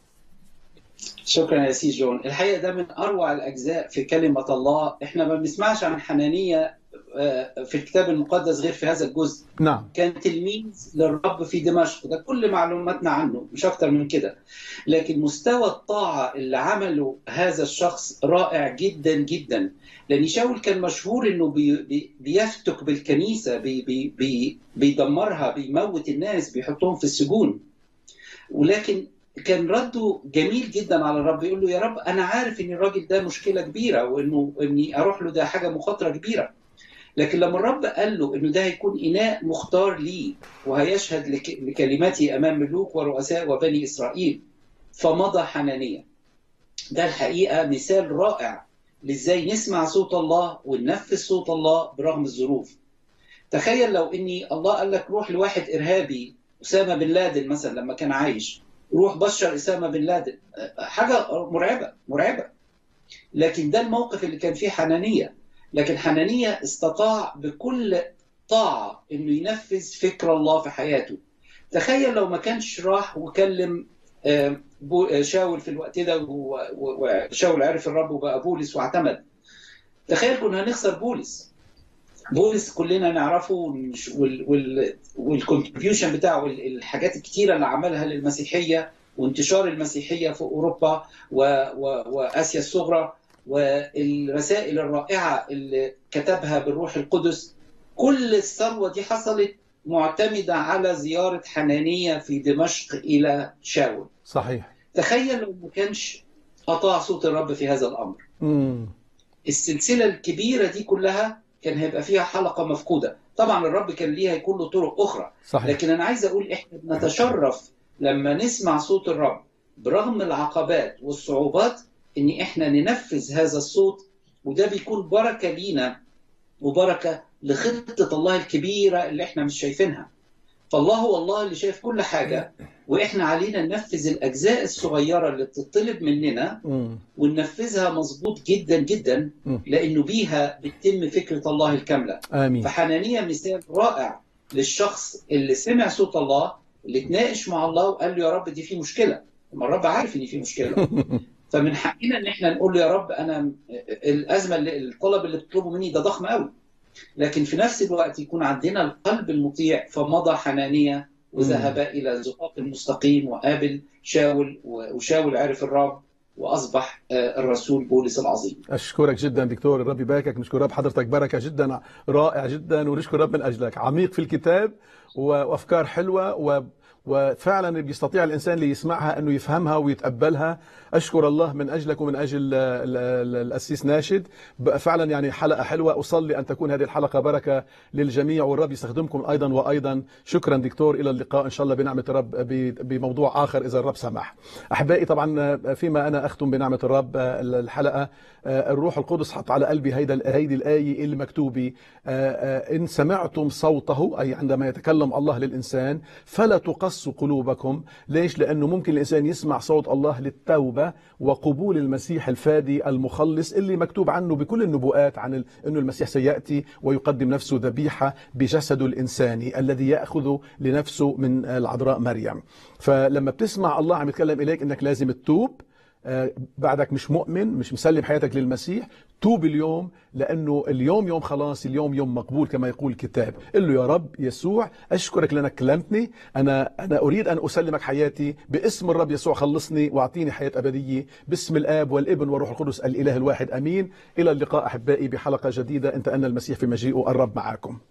Speaker 2: شكرا يا سي جون الحقيقه ده من اروع الاجزاء في كلمه الله احنا ما بنسمعش عن حنانيه آه، في الكتاب المقدس غير في هذا الجزء
Speaker 1: نعم
Speaker 2: كان تلميذ للرب في دمشق ده كل معلوماتنا عنه مش اكتر من كده لكن مستوى الطاعة اللي عمله هذا الشخص رائع جدا جدا لأن شاول كان مشهور إنه بي بي بيفتك بالكنيسة بي بي بي بيدمرها بيموت الناس بيحطهم في السجون ولكن كان رده جميل جدا على الرب يقول له يا رب أنا عارف إن الراجل ده مشكلة كبيرة وإنه إني أروح له ده حاجة مخاطرة كبيرة لكن لما الرب قال له انه ده هيكون اناء مختار ليه وهيشهد لك- لكلمته امام ملوك ورؤساء وبني اسرائيل فمضى حنانية ده الحقيقه مثال رائع لازاي نسمع صوت الله وننفذ صوت الله برغم الظروف تخيل لو اني الله قال لك روح لواحد ارهابي اسامه بن لادن مثلا لما كان عايش روح بشر اسامه بن لادن حاجه مرعبه مرعبه لكن ده الموقف اللي كان فيه حنانيه لكن حنانية استطاع بكل طاعة انه ينفذ فكر الله في حياته تخيل لو ما كانش راح وكلم آه، بو- آه، شاول في الوقت ده و- و- وشاول عرف الرب وبقى بولس واعتمد تخيل كنا هنخسر بولس بولس كلنا نعرفه وال- وال- والكونتريبيوشن بتاعه وال- الحاجات الكتيره اللي عملها للمسيحيه وانتشار المسيحيه في اوروبا و... و... واسيا الصغرى والرسائل الرائعه اللي كتبها بالروح القدس كل الثروه دي حصلت معتمده على زياره حنانيه في دمشق الى شاول
Speaker 1: صحيح
Speaker 2: تخيل لو ما كانش اطاع صوت الرب في هذا الامر
Speaker 1: مم.
Speaker 2: السلسله الكبيره دي كلها كان هيبقى فيها حلقه مفقوده طبعا الرب كان ليها يكون له طرق اخرى
Speaker 1: صحيح
Speaker 2: لكن انا عايز اقول احنا بنتشرف لما نسمع صوت الرب برغم العقبات والصعوبات ان احنا ننفذ هذا الصوت وده بيكون بركه لينا وبركه لخطه الله الكبيره اللي احنا مش شايفينها فالله هو الله اللي شايف كل حاجه واحنا علينا ننفذ الاجزاء الصغيره اللي بتطلب مننا
Speaker 1: مم.
Speaker 2: وننفذها مظبوط جدا جدا
Speaker 1: مم.
Speaker 2: لانه بيها بتتم فكره الله الكامله
Speaker 1: امين
Speaker 2: فحنانية مثال رائع للشخص اللي سمع صوت الله اللي اتناقش مع الله وقال له يا رب دي في مشكلة ما الرب عارف ان في مشكلة فمن حقنا ان احنا نقول له يا رب انا الازمة اللي الطلب اللي بتطلبه مني ده ضخم قوي لكن في نفس الوقت يكون عندنا القلب المطيع فمضى حنانية وذهب الى الزقاق المستقيم وقابل شاول وشاول عرف الرب واصبح آه، الرسول بولس العظيم
Speaker 1: اشكرك جدا دكتور الرب يباركك نشكر رب حضرتك بركه جدا رائع جدا ونشكر رب من اجلك عميق في الكتاب و- وافكار حلوه و وفعلا بيستطيع الانسان اللي يسمعها انه يفهمها ويتقبلها اشكر الله من اجلك ومن اجل ال- ال- الاسيس ناشد بقى فعلا يعني حلقه حلوه اصلي ان تكون هذه الحلقه بركه للجميع والرب يستخدمكم ايضا وايضا شكرا دكتور الى اللقاء ان شاء الله بنعمه الرب ب- بموضوع اخر اذا الرب سمح احبائي طبعا فيما انا اختم بنعمه الرب الحلقه الروح القدس حط على قلبي هيدا هيدي الايه اللي مكتوبه ان سمعتم صوته اي عندما يتكلم الله للانسان فلا تقسوا قلوبكم ليش لانه ممكن الانسان يسمع صوت الله للتوبه وقبول المسيح الفادي المخلص اللي مكتوب عنه بكل النبوءات عن ال- انه المسيح سياتي ويقدم نفسه ذبيحه بجسده الانساني الذي ياخذ لنفسه من العذراء مريم فلما بتسمع الله عم يتكلم اليك انك لازم تتوب آه، بعدك مش مؤمن مش مسلم حياتك للمسيح توب اليوم لانه اليوم يوم خلاص اليوم يوم مقبول كما يقول الكتاب قل له يا رب يسوع اشكرك لانك كلمتني انا انا اريد ان اسلمك حياتي باسم الرب يسوع خلصني واعطيني حياه ابديه باسم الاب والابن والروح القدس الاله الواحد امين الى اللقاء احبائي بحلقه جديده انت ان المسيح في مجيئه الرب معكم